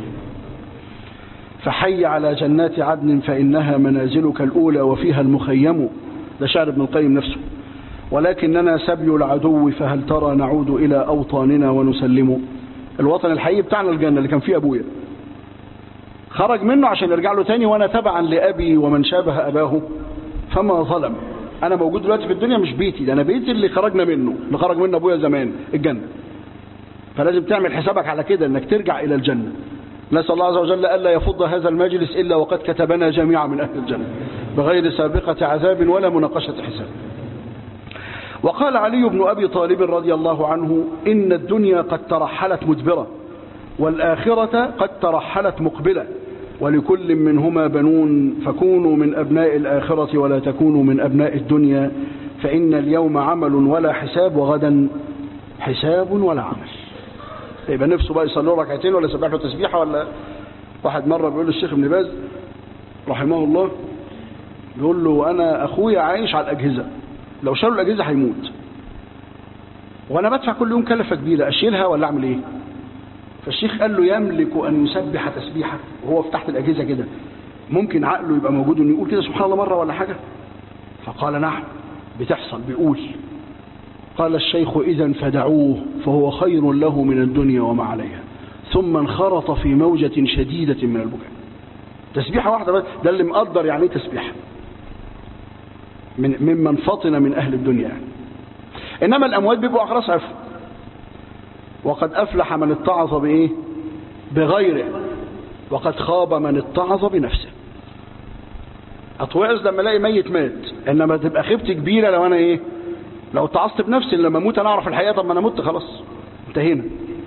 فحي على جنات عدن فانها منازلك الاولى وفيها المخيم ده شعر ابن القيم نفسه ولكننا سبي العدو فهل ترى نعود الى اوطاننا ونسلم الوطن الحقيقي بتاعنا الجنه اللي كان فيه ابويا خرج منه عشان يرجع له تاني وانا تبعا لابي ومن شابه اباه فما ظلم انا موجود دلوقتي في الدنيا مش بيتي ده انا بيتي اللي خرجنا منه اللي خرج منه ابويا زمان الجنه فلازم تعمل حسابك على كده انك ترجع الى الجنه نسال الله عز وجل الا يفض هذا المجلس الا وقد كتبنا جميعا من اهل الجنه بغير سابقه عذاب ولا مناقشه حساب وقال علي بن ابي طالب رضي الله عنه ان الدنيا قد ترحلت مدبره والآخرة قد ترحلت مقبلة ولكل منهما بنون فكونوا من أبناء الآخرة ولا تكونوا من أبناء الدنيا فإن اليوم عمل ولا حساب وغدا حساب ولا عمل يبقى نفسه بقى يصلوا ركعتين ولا يسبح له تسبيحة ولا واحد مرة بيقول للشيخ ابن باز رحمه الله بيقول له أنا أخويا عايش على الأجهزة لو شالوا الأجهزة هيموت وأنا بدفع كل يوم كلفة كبيرة أشيلها ولا أعمل إيه فالشيخ قال له يملك أن يسبح تسبيحة وهو في تحت الأجهزة كده ممكن عقله يبقى موجود انه يقول كده سبحان الله مرة ولا حاجة فقال نعم بتحصل بيقول قال الشيخ إذا فدعوه فهو خير له من الدنيا وما عليها ثم انخرط في موجة شديدة من البكاء تسبيحة واحدة بس ده اللي مقدر يعني ايه تسبيحة من ممن فطن من أهل الدنيا يعني إنما الأموات بيبقوا أخرس عفو وقد أفلح من اتعظ بإيه بغيره وقد خاب من اتعظ بنفسه اتوعظ لما الاقي ميت مات انما تبقى خيبتي كبيره لو انا ايه لو اتعظت بنفسي لما اموت انا اعرف الحقيقه طب ما انا مت خلاص انتهينا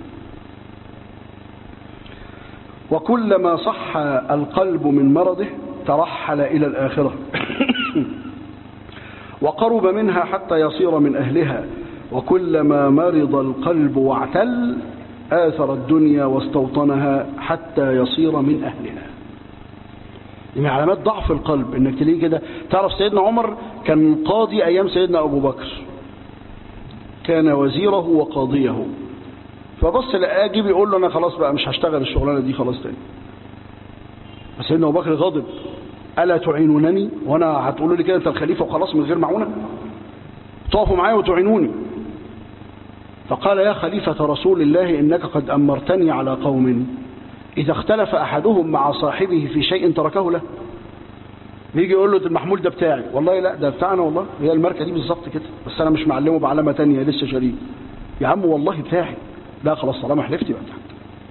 وكلما صح القلب من مرضه ترحل الى الاخره وقرب منها حتى يصير من اهلها وكلما مرض القلب واعتل آثر الدنيا واستوطنها حتى يصير من أهلها من علامات ضعف القلب انك تلاقيه كده تعرف سيدنا عمر كان قاضي ايام سيدنا ابو بكر كان وزيره وقاضيه فبص لقاه جه بيقول له انا خلاص بقى مش هشتغل الشغلانه دي خلاص تاني سيدنا ابو بكر غاضب الا تعينونني وانا هتقولوا لي كده انت الخليفه وخلاص من غير معونه تقفوا معايا وتعينوني فقال يا خليفة رسول الله إنك قد أمرتني على قوم إذا اختلف أحدهم مع صاحبه في شيء تركه له بيجي يقول له المحمول ده بتاعي والله لا ده بتاعنا والله هي الماركة دي بالظبط كده بس أنا مش معلمه بعلامة تانية لسه شاريه يا عم والله بتاعي لا خلاص طالما حلفت يبقى بتاعك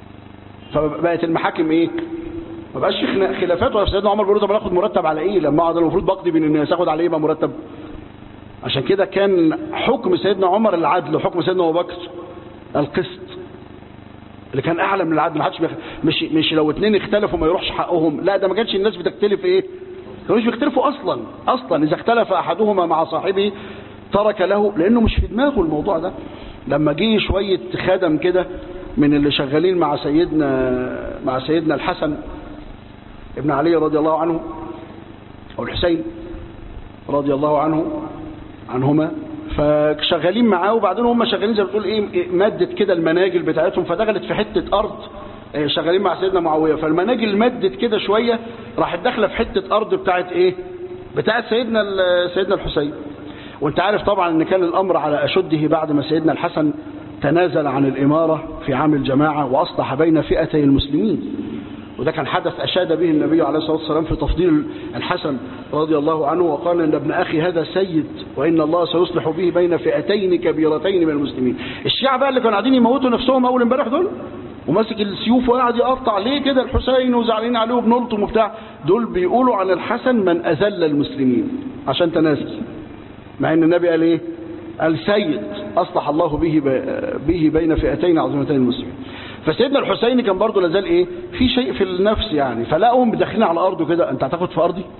فبقت المحاكم إيه ما بقاش في خلافات ولا سيدنا عمر بيقول طب اخد مرتب على ايه لما اقعد المفروض بقضي بين الناس اخد على ايه بقى مرتب عشان كده كان حكم سيدنا عمر العدل وحكم سيدنا ابو بكر القسط اللي كان اعلى من العدل ما حدش بيخ... مش مش لو اتنين اختلفوا ما يروحش حقهم لا ده ما كانش الناس بتختلف ايه ما كانوش بيختلفوا اصلا اصلا اذا اختلف احدهما مع صاحبه ترك له لانه مش في دماغه الموضوع ده لما جه شويه خدم كده من اللي شغالين مع سيدنا مع سيدنا الحسن ابن علي رضي الله عنه او الحسين رضي الله عنه عنهما فشغالين معاه وبعدين هم شغالين زي ما بتقول ايه مدت كده المناجل بتاعتهم فدخلت في حته ارض شغالين مع سيدنا معاويه فالمناجل مدت كده شويه راحت داخله في حته ارض بتاعت ايه بتاعت سيدنا سيدنا الحسين وانت عارف طبعا ان كان الامر على اشده بعد ما سيدنا الحسن تنازل عن الاماره في عام الجماعه واصلح بين فئتي المسلمين وده كان حدث أشاد به النبي عليه الصلاة والسلام في تفضيل الحسن رضي الله عنه وقال إن ابن أخي هذا سيد وإن الله سيصلح به بين فئتين كبيرتين من المسلمين الشيعة بقى اللي كانوا قاعدين يموتوا نفسهم أول امبارح دول وماسك السيوف وقاعد يقطع ليه كده الحسين وزعلانين عليه وبنلطم وبتاع دول بيقولوا عن الحسن من أذل المسلمين عشان تنازل مع ان النبي قال ايه قال سيد اصلح الله به به بين فئتين عظيمتين المسلمين فسيدنا الحسين كان برضه لازال ايه في شيء في النفس يعني فلاقوهم داخلين على ارضه كده انت هتاخد في ارضي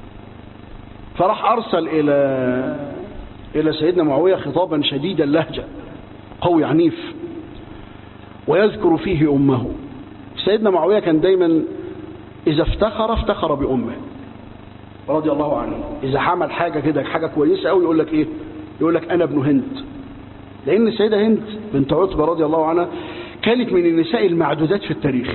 فراح ارسل الى الى سيدنا معاويه خطابا شديد اللهجه قوي عنيف ويذكر فيه امه سيدنا معاويه كان دايما اذا افتخر افتخر بامه رضي الله عنه اذا عمل حاجه كده حاجه كويسه قوي يقول لك ايه يقول لك انا ابن هند لان السيده هند بنت عتبه رضي الله عنها كانت من النساء المعدودات في التاريخ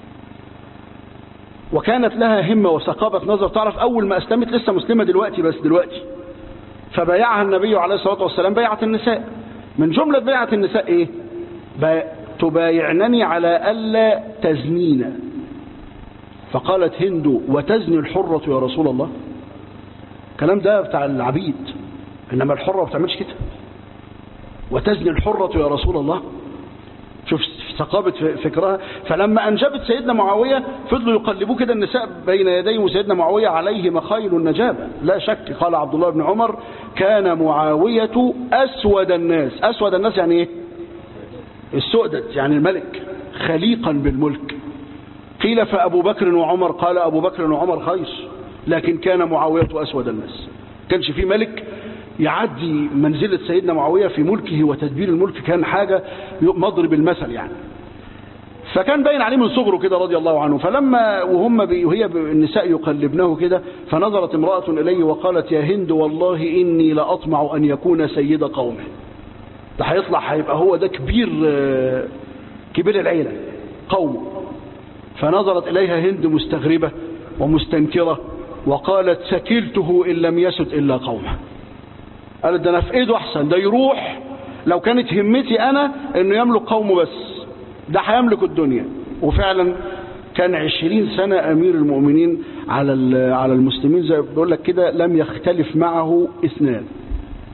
وكانت لها همة وثقافة نظر تعرف أول ما أسلمت لسه مسلمة دلوقتي بس دلوقتي فبايعها النبي عليه الصلاة والسلام بيعة النساء من جملة بيعة النساء إيه تبايعنني على ألا تزنين فقالت هند وتزني الحرة يا رسول الله الكلام ده بتاع العبيد إنما الحرة ما بتعملش كده وتزني الحرة يا رسول الله شوف ثقافة فكرها فلما أنجبت سيدنا معاوية فضلوا يقلبوا كده النساء بين يديه سيدنا معاوية عليه مخايل النجابة لا شك قال عبد الله بن عمر كان معاوية أسود الناس أسود الناس يعني إيه السؤدد يعني الملك خليقا بالملك قيل فأبو بكر وعمر قال أبو بكر وعمر خير لكن كان معاوية أسود الناس كانش في ملك يعدي منزلة سيدنا معاوية في ملكه وتدبير الملك كان حاجة مضرب المثل يعني فكان باين عليه من صغره كده رضي الله عنه فلما وهم بي وهي النساء يقلبنه كده فنظرت امرأة إليه وقالت يا هند والله إني لأطمع أن يكون سيد قومه ده هيطلع هيبقى هو ده كبير كبير العيلة قومه فنظرت إليها هند مستغربة ومستنكرة وقالت سكلته إن لم يسد إلا قومه قالت ده انا في ايده احسن ده يروح لو كانت همتي انا انه يملك قومه بس ده هيملك الدنيا وفعلا كان عشرين سنة امير المؤمنين على على المسلمين زي بيقول لك كده لم يختلف معه اثنان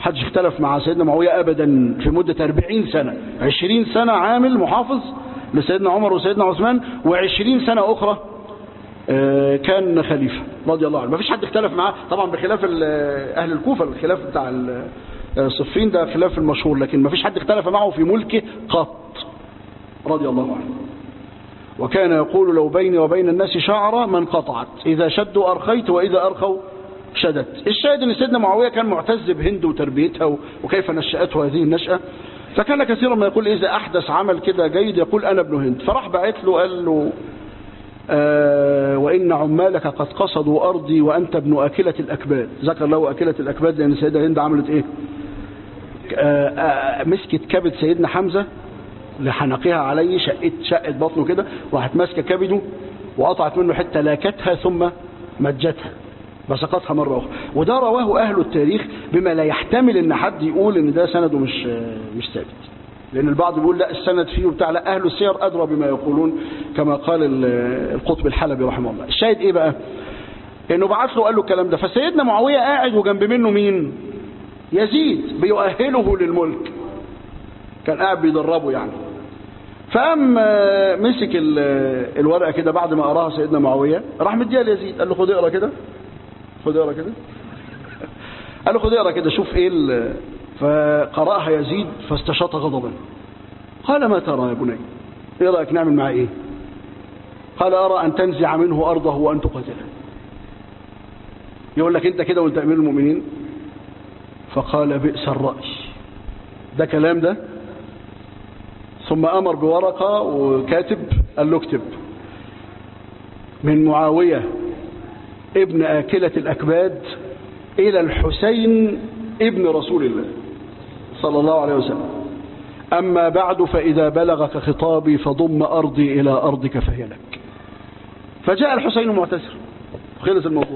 حدش اختلف مع سيدنا معاوية أبدا في مدة 40 سنة 20 سنة عامل محافظ لسيدنا عمر وسيدنا عثمان و20 سنة أخرى آه، كان خليفة رضي الله عنه ما فيش حد اختلف معاه طبعا بخلاف ال- أهل الكوفة الخلاف بتاع ال- الصفين ده خلاف المشهور لكن ما فيش حد اختلف معه في ملكه قط رضي الله عنه وكان يقول لو بيني وبين الناس شعرة من قطعت إذا شدوا أرخيت وإذا أرخوا شدت الشاهد أن سيدنا معاوية كان معتز بهند وتربيتها و- وكيف نشأته هذه النشأة فكان كثيرا ما يقول إذا أحدث عمل كده جيد يقول أنا ابن هند فراح بعت له قال له آه وإن عمالك قد قصدوا أرضي وأنت ابن أكلة الأكباد ذكر له أكلة الأكباد لأن سيدة هند عملت إيه آه آه مسكت كبد سيدنا حمزة لحنقها عليه شقت شقت بطنه كده وراحت ماسكه كبده وقطعت منه حته لاكتها ثم مجتها بسقطها مره اخرى وده رواه اهل التاريخ بما لا يحتمل ان حد يقول ان ده سنده مش مش ثابت لان البعض بيقول لا السند فيه وبتاع لا اهل السير ادرى بما يقولون كما قال ال- القطب الحلبي رحمه الله الشاهد ايه بقى انه بعت له قال له الكلام ده فسيدنا معاويه قاعد وجنب منه مين يزيد بيؤهله للملك كان قاعد بيدربه يعني فقام آه، مسك ال- الورقه كده بعد ما قراها سيدنا معاويه راح مديها ليزيد قال له خد اقرا كده خد اقرا كده قال له خد اقرا كده شوف ايه ال- فقراها يزيد فاستشاط غضبا قال ما ترى يا بني ايه رايك نعمل معاه ايه قال ارى ان تنزع منه ارضه وان تقتله يقول لك انت كده وانت امير المؤمنين فقال بئس الراي ده كلام ده ثم أمر بورقة وكاتب قال له اكتب من معاوية ابن آكلة الأكباد إلى الحسين ابن رسول الله صلى الله عليه وسلم أما بعد فإذا بلغك خطابي فضم أرضي إلى أرضك فهي لك فجاء الحسين معتذر خلص الموضوع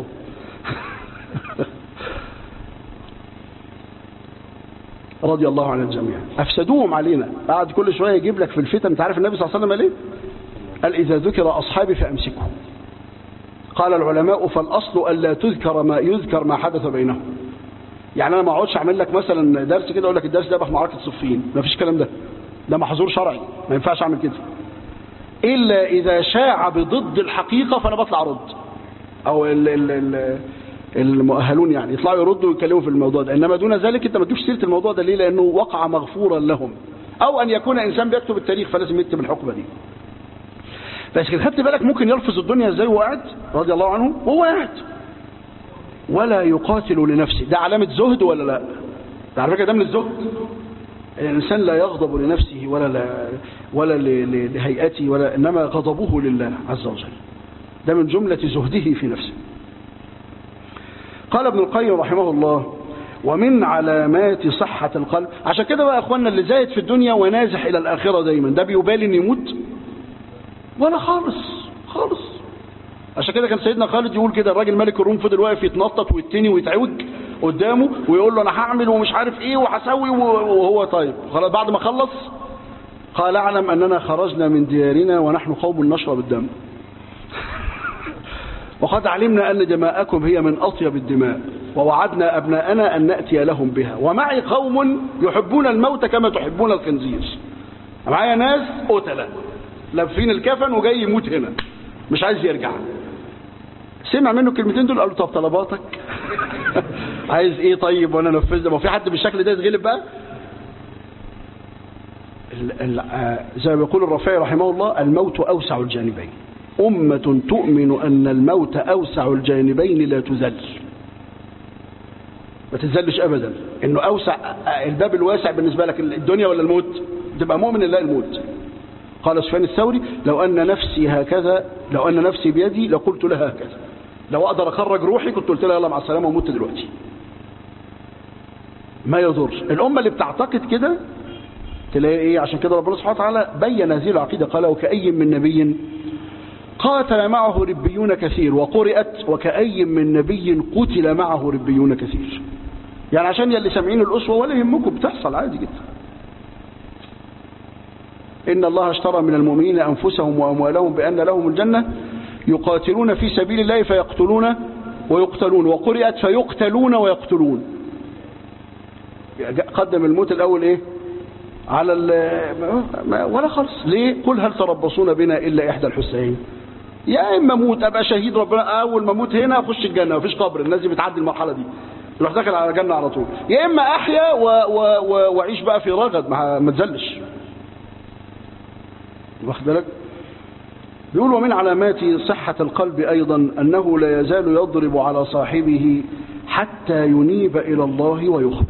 رضي الله عن الجميع أفسدوهم علينا قعد كل شوية يجيب لك في الفتن انت عارف النبي صلى الله عليه وسلم قال ايه قال إذا ذكر أصحابي فأمسكهم قال العلماء فالأصل ألا تذكر ما يذكر ما حدث بينهم يعني أنا ما اقعدش أعمل لك مثلا درس كده أقول لك الدرس ده بقى في معركة صفين ما فيش الكلام ده ده محظور شرعي ما ينفعش أعمل كده إلا إذا شاع بضد الحقيقة فأنا بطلع أرد أو ال ال ال المؤهلون يعني يطلعوا يردوا ويتكلموا في الموضوع ده انما دون ذلك انت ما تجيبش سيره الموضوع ده ليه لانه وقع مغفورا لهم او ان يكون انسان بيكتب التاريخ فلازم يكتب الحقبه دي بس كده خدت بالك ممكن يلفظ الدنيا ازاي وهو قاعد رضي الله عنه وهو قاعد ولا يقاتل لنفسه ده علامه زهد ولا لا ده على فكره ده من الزهد الانسان لا يغضب لنفسه ولا لا ولا ل- ل- لهيئته ولا انما غضبه لله عز وجل ده من جمله زهده في نفسه قال ابن القيم رحمه الله ومن علامات صحة القلب عشان كده بقى اخواننا اللي زايد في الدنيا ونازح الى الاخرة دايما ده بيبالي ان يموت ولا خالص خالص عشان كده كان سيدنا خالد يقول كده الراجل ملك الروم فضل واقف يتنطط ويتني ويتعوج قدامه ويقول له انا هعمل ومش عارف ايه وهسوي وهو طيب خلاص بعد ما خلص قال اعلم اننا خرجنا من ديارنا ونحن قوم نشرب الدم وقد علمنا أن دماءكم هي من أطيب الدماء ووعدنا أبناءنا أن نأتي لهم بها ومعي قوم يحبون الموت كما تحبون الخنزير معايا ناس قتلة لابسين الكفن وجاي يموت هنا مش عايز يرجع سمع منه الكلمتين دول قال له طب طلباتك عايز ايه طيب وانا انفذ ما في حد بالشكل ده يتغلب بقى ال- ال- آه، زي ما بيقول الرفاعي رحمه الله الموت اوسع الجانبين أمة تؤمن أن الموت أوسع الجانبين لا تزل ما تزلش أبدا إنه أوسع الباب الواسع بالنسبة لك الدنيا ولا الموت تبقى مؤمن الله الموت قال سفيان الثوري لو أن نفسي هكذا لو أن نفسي بيدي لقلت لها هكذا لو أقدر أخرج روحي كنت قلت لها يلا مع السلامة ومت دلوقتي ما يضر الأمة اللي بتعتقد كده تلاقي إيه عشان كده ربنا سبحانه وتعالى بين هذه العقيدة قال وكأي من نبي قاتل معه ربيون كثير وقرئت وكأي من نبي قتل معه ربيون كثير يعني عشان يلي سامعين الأسوة ولا يهمكم بتحصل عادي جدا إن الله اشترى من المؤمنين أنفسهم وأموالهم بأن لهم الجنة يقاتلون في سبيل الله فيقتلون ويقتلون وقرئت فيقتلون ويقتلون قدم الموت الاول ايه على ولا خالص ليه قل هل تربصون بنا الا احدى الحسنين يا اما اموت ابقى شهيد ربنا اول ما اموت هنا اخش الجنه مفيش قبر الناس دي بتعدي المرحله دي يروح داخل على الجنه على طول يا اما احيا و... و... و... واعيش بقى في رغد ما ما تزلش واخد بالك بيقول ومن علامات صحة القلب أيضا أنه لا يزال يضرب على صاحبه حتى ينيب إلى الله ويخبت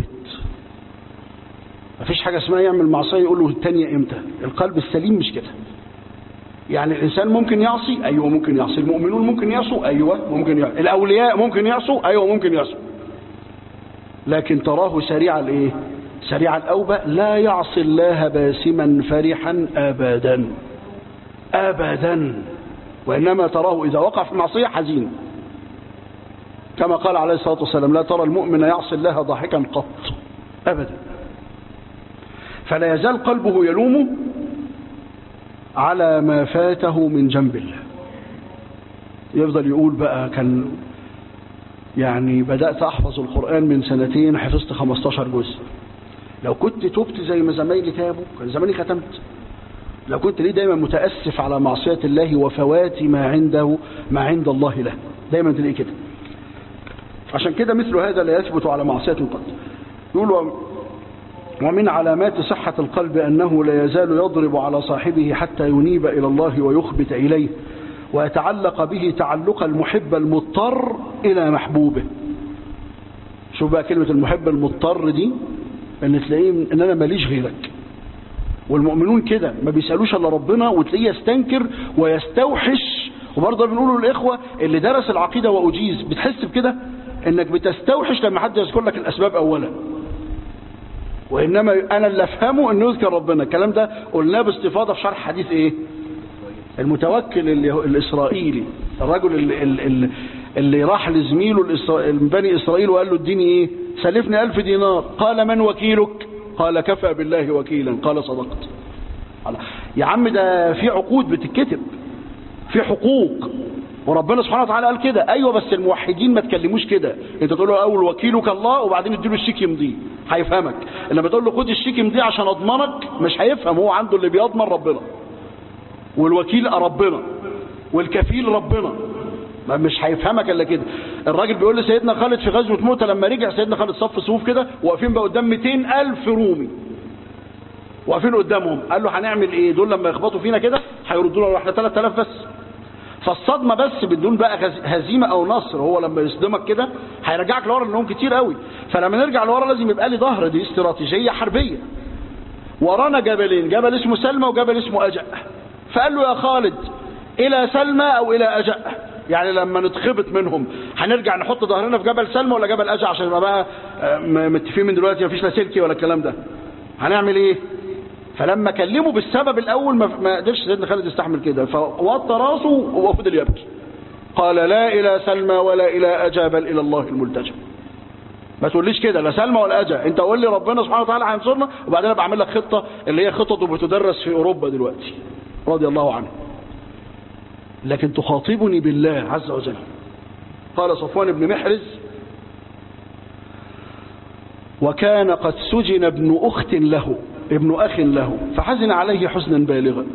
مفيش حاجة اسمها يعمل معصية يقول له التانية امتى القلب السليم مش كده يعني الإنسان ممكن يعصي أيوة ممكن يعصي المؤمنون ممكن يعصوا أيوة ممكن يعصوا الأولياء ممكن يعصوا أيوة ممكن يعصوا لكن تراه سريع الايه سريع الأوبة لا يعصي الله باسما فرحا أبدا أبدا وإنما تراه إذا وقع في المعصية حزين كما قال عليه الصلاة والسلام لا ترى المؤمن يعصي الله ضاحكا قط أبدا فلا يزال قلبه يلومه على ما فاته من جنب الله يفضل يقول بقى كان يعني بدأت أحفظ القرآن من سنتين حفظت 15 جزء لو كنت تبت زي ما زمايلي تابوا كان زماني ختمت لو كنت ليه دايما متأسف على معصية الله وفوات ما عنده ما عند الله له دايما تلاقيه كده عشان كده مثل هذا لا يثبت على معصية قد يقول ومن علامات صحة القلب أنه لا يزال يضرب على صاحبه حتى ينيب إلى الله ويخبت إليه ويتعلق به تعلق المحب المضطر إلى محبوبه شوف بقى كلمة المحب المضطر دي ان تلاقيه ان انا ماليش غيرك والمؤمنون كده ما بيسألوش الا ربنا وتلاقيه يستنكر ويستوحش وبرضه بنقوله للاخوة اللي درس العقيدة واجيز بتحس بكده انك بتستوحش لما حد يذكر لك الاسباب اولا وانما انا اللي افهمه انه يذكر ربنا الكلام ده قلناه باستفاضة في شرح حديث ايه المتوكل اللي الاسرائيلي الرجل اللي, اللي, اللي راح لزميله بني اسرائيل وقال له اديني ايه سلفني ألف دينار قال من وكيلك قال كفى بالله وكيلا قال صدقت يا عم ده في عقود بتتكتب في حقوق وربنا سبحانه وتعالى قال كده ايوه بس الموحدين ما تكلموش كده انت تقول له اول وكيلك الله وبعدين اديله الشيك يمضيه هيفهمك لما تقول له خد الشيك يمضيه عشان اضمنك مش هيفهم هو عنده اللي بيضمن ربنا والوكيل ربنا والكفيل ربنا مش هيفهمك الا كده الراجل بيقول لسيدنا خالد في غزوة موتى لما رجع سيدنا خالد صف صفوف كده واقفين بقى قدام 200 ألف رومي واقفين قدامهم قال له هنعمل ايه دول لما يخبطوا فينا كده هيردوا له احنا 3000 بس فالصدمة بس بدون بقى هزيمة او نصر هو لما يصدمك كده هيرجعك لورا لانهم كتير قوي فلما نرجع لورا لازم يبقى لي ظهر دي استراتيجية حربية ورانا جبلين جبل اسمه سلمى وجبل اسمه أجأ فقال له يا خالد إلى سلمى أو إلى أجأ يعني لما نتخبط منهم هنرجع نحط ظهرنا في جبل سلمى ولا جبل أجأ عشان يبقى بقى متفقين من دلوقتي مفيش لا سلكي ولا الكلام ده هنعمل ايه فلما كلمه بالسبب الاول ما قدرش سيدنا خالد يستحمل كده فوطى راسه وفضل يبكي قال لا الى سلمى ولا الى اجا بل الى الله الملتجا ما تقوليش كده لا سلمى ولا اجا انت قول لي ربنا سبحانه وتعالى هينصرنا وبعدين ابقى اعمل لك خطه اللي هي خطط بتدرس في اوروبا دلوقتي رضي الله عنه لكن تخاطبني بالله عز وجل قال صفوان بن محرز وكان قد سجن ابن أخت له ابن أخ له فحزن عليه حزنا بالغا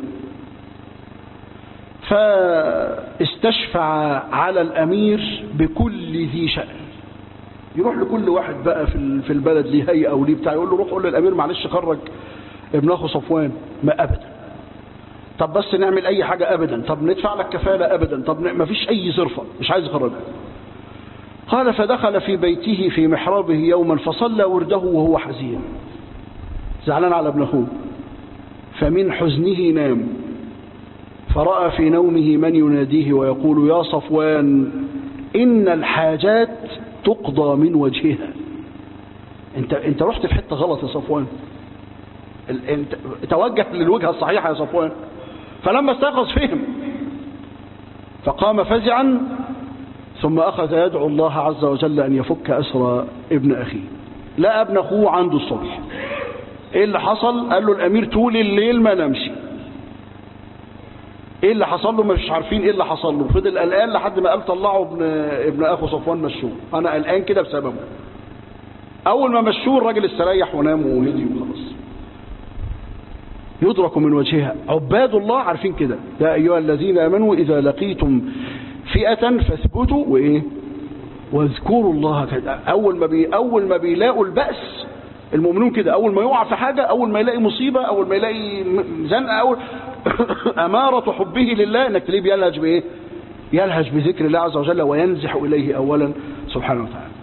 فاستشفع على الأمير بكل ذي شأن يروح لكل واحد بقى في في البلد ليه هيئة أو ليه بتاع يقول له روح قول للأمير معلش خرج ابن أخو صفوان ما أبدا طب بس نعمل أي حاجة أبدا طب ندفع لك كفالة أبدا طب ما فيش أي صرفة مش عايز يخرجه قال فدخل في بيته في محرابه يوما فصلى ورده وهو حزين زعلان على ابن اخوه فمن حزنه نام فرأى في نومه من يناديه ويقول يا صفوان إن الحاجات تقضى من وجهها انت انت رحت في حته غلط يا صفوان انت توجه للوجهه الصحيحه يا صفوان فلما استيقظ فهم فقام فزعا ثم أخذ يدعو الله عز وجل أن يفك أسرى ابن أخيه لا ابن أخوه عنده الصبح إيه اللي حصل قال له الأمير طول الليل ما نمشي إيه اللي حصل له مش عارفين إيه اللي حصل له فضل قلقان لحد ما قال طلعوا ابن, ابن أخو صفوان مشوه أنا قلقان كده بسببه اول ما مشوه الراجل استريح ونام وهدي وخلاص يدرك من وجهها عباد الله عارفين كده يا ايها الذين امنوا اذا لقيتم فئه فاثبتوا وايه واذكروا الله كده اول ما بي اول ما بيلاقوا البأس المؤمنون كده اول ما يقع في حاجه اول ما يلاقي مصيبه اول ما يلاقي زنقه اول اماره حبه لله انك تلاقيه بيلهج بايه يلهج بذكر الله عز وجل وينزح اليه اولا سبحانه وتعالى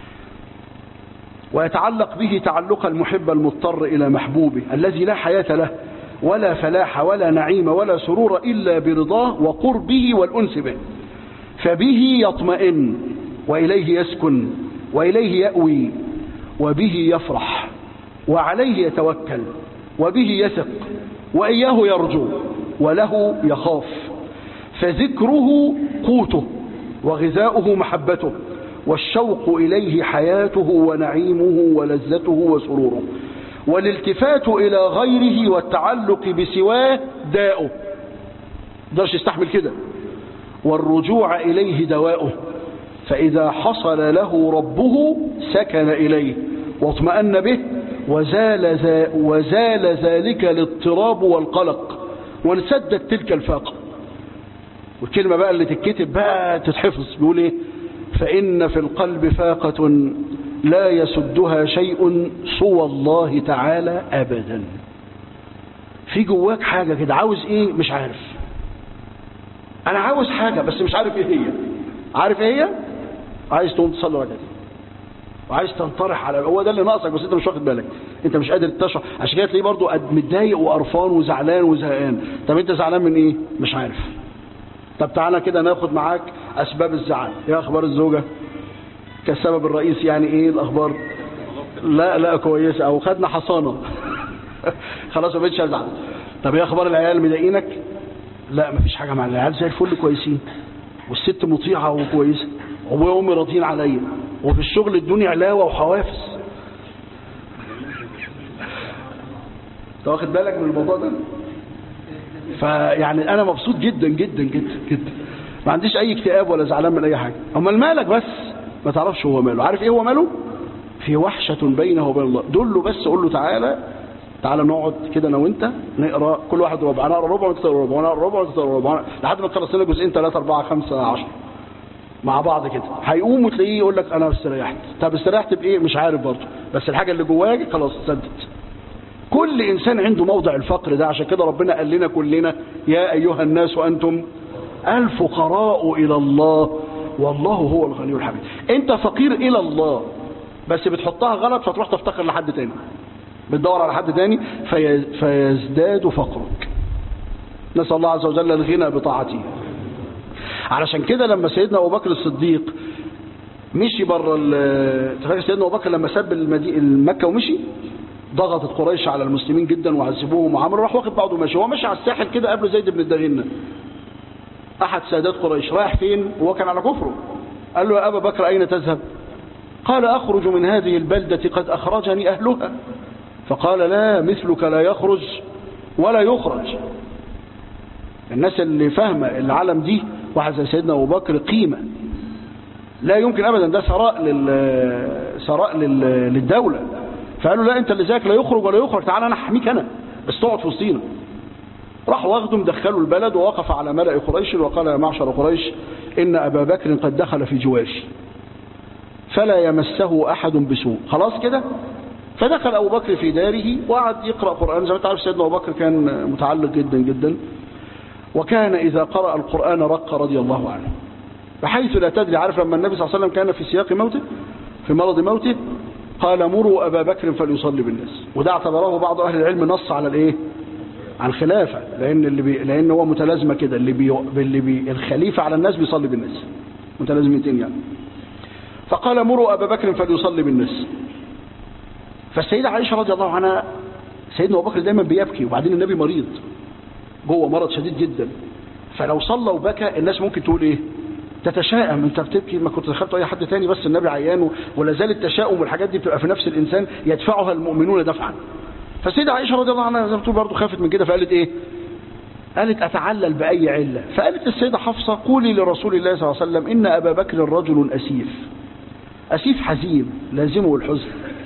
ويتعلق به تعلق المحب المضطر الى محبوبه الذي لا حياه له ولا فلاح ولا نعيم ولا سرور الا برضاه وقربه والانس به فبه يطمئن واليه يسكن واليه ياوي وبه يفرح وعليه يتوكل وبه يثق وإياه يرجو وله يخاف فذكره قوته وغذاؤه محبته والشوق إليه حياته ونعيمه ولذته وسروره والالتفات إلى غيره والتعلق بسواه داؤه درش يستحمل كده والرجوع إليه دواؤه فإذا حصل له ربه سكن إليه واطمأن به وزال, ذا وزال ذلك الاضطراب والقلق وانسدت تلك الفاقة والكلمة بقى اللي تتكتب بقى تتحفظ بيقول ايه فإن في القلب فاقة لا يسدها شيء سوى الله تعالى أبدا في جواك حاجة كده عاوز ايه مش عارف انا عاوز حاجة بس مش عارف ايه هي عارف ايه هي عايز تقوم تصلي ركعتين وعايز تنطرح على هو ده اللي ناقصك بس انت مش واخد بالك انت مش قادر تشرح عشان كده تلاقيه برضه متضايق وقرفان وزعلان وزهقان طب انت زعلان من ايه مش عارف طب تعالى كده ناخد معاك اسباب الزعل ايه اخبار الزوجه كالسبب الرئيسي يعني ايه الاخبار لا لا كويسه او خدنا حصانه خلاص ما بقتش ازعل طب ايه اخبار العيال مضايقينك لا مفيش حاجه مع العيال زي الفل كويسين والست مطيعه وكويسه وابويا وامي راضيين عليا وفي الشغل ادوني علاوه وحوافز انت واخد بالك من الموضوع ده فيعني انا مبسوط جدا جدا جدا جدا ما عنديش اي اكتئاب ولا زعلان من اي حاجه امال مالك بس ما تعرفش هو ماله عارف ايه هو ماله في وحشه بينه وبين الله دول له بس قول له تعالى تعالى نقعد كده انا وانت نقرا كل واحد ربع انا اقرا ربع وانت تقرا ربع وانا اقرا ربع وانت تقرا ربع لحد ما تخلص لنا جزئين ثلاثه اربعه خمسه 10 مع بعض كده هيقوم وتلاقيه يقول لك انا استريحت طب استريحت بايه مش عارف برضه بس الحاجه اللي جواك خلاص سدت كل انسان عنده موضع الفقر ده عشان كده ربنا قال لنا كلنا يا ايها الناس انتم الفقراء الى الله والله هو الغني الحميد انت فقير الى الله بس بتحطها غلط فتروح تفتقر لحد تاني بتدور على حد تاني في فيزداد فقرك نسال الله عز وجل الغنى بطاعته علشان كده لما سيدنا ابو بكر الصديق مشي بره تفكر سيدنا ابو بكر لما ساب مكه ومشي ضغطت قريش على المسلمين جدا وعذبوهم وعملوا راح واخد بعضه ماشي هو ماشي على الساحل كده قبل زيد بن الدغنه احد سادات قريش رايح فين وهو كان على كفره قال له يا ابا بكر اين تذهب قال اخرج من هذه البلده قد اخرجني اهلها فقال لا مثلك لا يخرج ولا يخرج الناس اللي فاهمه العالم دي واحد زي سيدنا ابو بكر قيمه لا يمكن ابدا ده ثراء لل ثراء لل... للدوله فقالوا لا انت اللي زيك لا يخرج ولا يخرج تعالى انا احميك انا بس تقعد في وسطينا راح واخده مدخله البلد ووقف على ملأ قريش وقال يا معشر قريش ان ابا بكر قد دخل في جواشي فلا يمسه احد بسوء خلاص كده فدخل ابو بكر في داره وقعد يقرا قران زي ما انت عارف سيدنا ابو بكر كان متعلق جدا جدا وكان إذا قرأ القرآن رق رضي الله عنه بحيث لا تدري عارف لما النبي صلى الله عليه وسلم كان في سياق موته في مرض موته قال مروا أبا بكر فليصلي بالناس وده اعتبره بعض أهل العلم نص على الإيه على الخلافة لأن اللي بي لأن هو متلازمة كده اللي بي اللي بي الخليفة على الناس بيصلي بالناس متلازمتين يعني فقال مروا أبا بكر فليصلي بالناس فالسيدة عائشة رضي الله عنها سيدنا أبو بكر دايما بيبكي وبعدين النبي مريض جوه مرض شديد جدا فلو صلى وبكى الناس ممكن تقول ايه تتشائم انت بتبكي ما كنت دخلت اي حد تاني بس النبي عيان ولا زال التشاؤم والحاجات دي بتبقى في نفس الانسان يدفعها المؤمنون دفعا فالسيدة عائشة رضي الله عنها زي ما بتقول برضه خافت من كده فقالت ايه قالت اتعلل باي عله فقالت السيدة حفصة قولي لرسول الله صلى الله عليه وسلم ان ابا بكر رجل اسيف اسيف حزين لازمه الحزن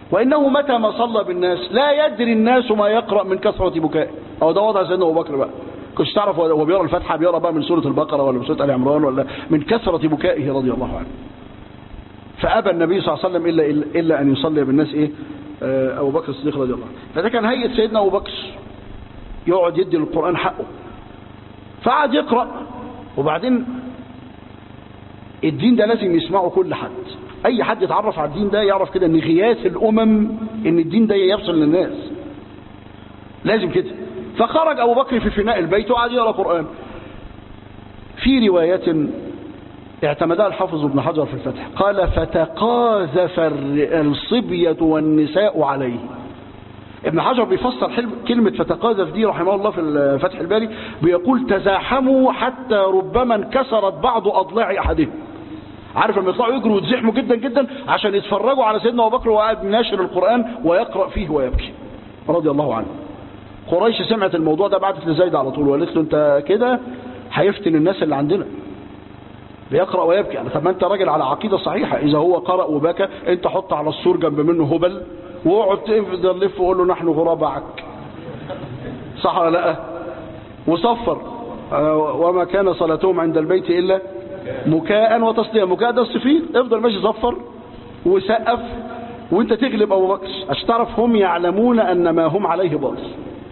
وإنه متى ما صلى بالناس لا يدري الناس ما يقرأ من كثرة بكائه أو ده وضع سيدنا أبو بكر بقى كنتش تعرف هو بيقرأ الفاتحة بيقرأ بقى من سورة البقرة ولا من سورة آل عمران ولا من كثرة بكائه رضي الله عنه فأبى النبي صلى الله عليه وسلم إلا, إلا, إلا أن يصلي بالناس إيه آه، أبو بكر الصديق رضي الله عنه فده كان هيئة سيدنا أبو بكر يقعد يدي للقرآن حقه فقعد يقرأ وبعدين الدين ده لازم يسمعه كل حد اي حد يتعرف على الدين ده يعرف كده ان غياث الامم ان الدين ده يوصل للناس لازم كده فخرج ابو بكر في فناء البيت وقعد يقرا قران في روايه اعتمدها الحافظ ابن حجر في الفتح قال فتقاذف الصبية والنساء عليه ابن حجر بيفسر حلم كلمة فتقاذف دي رحمه الله في فتح الباري بيقول تزاحموا حتى ربما انكسرت بعض أضلاع أحدهم عارف لما يطلعوا يجروا ويتزحموا جدا جدا عشان يتفرجوا على سيدنا أبو بكر وقاعد ناشر القرآن ويقرأ فيه ويبكي رضي الله عنه قريش سمعت الموضوع ده بعتت لزيد على طول وقالت له انت كده هيفتن الناس اللي عندنا بيقرأ ويبكي يعني طب ما انت راجل على عقيدة صحيحة اذا هو قرأ وبكى انت حط على السور جنب منه هبل واقعد تفضل لف وقول له نحن غراب عنك صح ولا لا وصفر وما كان صلاتهم عند البيت الا مكاء وتصديا مكاء ده الصفير افضل ماشي صفر وسقف وانت تغلب ابو بكر عشان تعرف هم يعلمون ان ما هم عليه باطل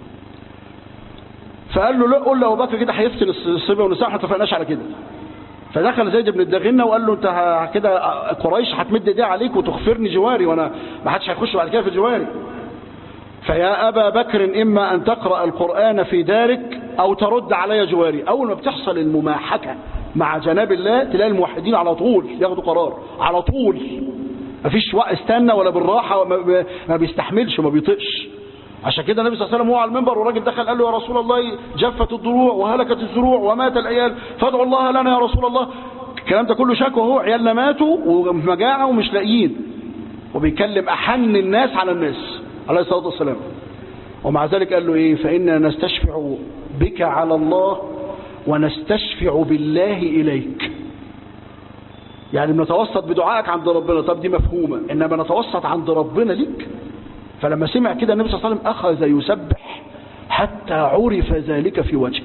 فقال له لا قول له ابو بكر كده هيفتن الصبي والنساء احنا اتفقناش على كده فدخل زيد بن الدغنة وقال له انت كده قريش هتمد ايديها عليك وتخفرني جواري وانا ما حدش هيخش بعد كده في جواري فيا ابا بكر اما ان تقرا القران في دارك او ترد علي جواري اول ما بتحصل المماحكه مع جناب الله تلاقي الموحدين على طول ياخدوا قرار على طول مفيش وقت استنى ولا بالراحه ما بيستحملش وما بيطقش عشان كده النبي صلى الله عليه وسلم هو على المنبر والراجل دخل قال له يا رسول الله جفت الضروع وهلكت الزروع ومات العيال فادعوا الله لنا يا رسول الله الكلام ده كله شكوى اهو عيالنا ماتوا ومجاعه ومش لاقيين وبيكلم احن الناس على الناس عليه الصلاه والسلام ومع ذلك قال له ايه فانا نستشفع بك على الله ونستشفع بالله اليك يعني بنتوسط بدعائك عند ربنا طب دي مفهومه انما نتوسط عند ربنا ليك فلما سمع كده النبي صلى الله عليه وسلم أخذ يسبح حتى عرف ذلك في وجهه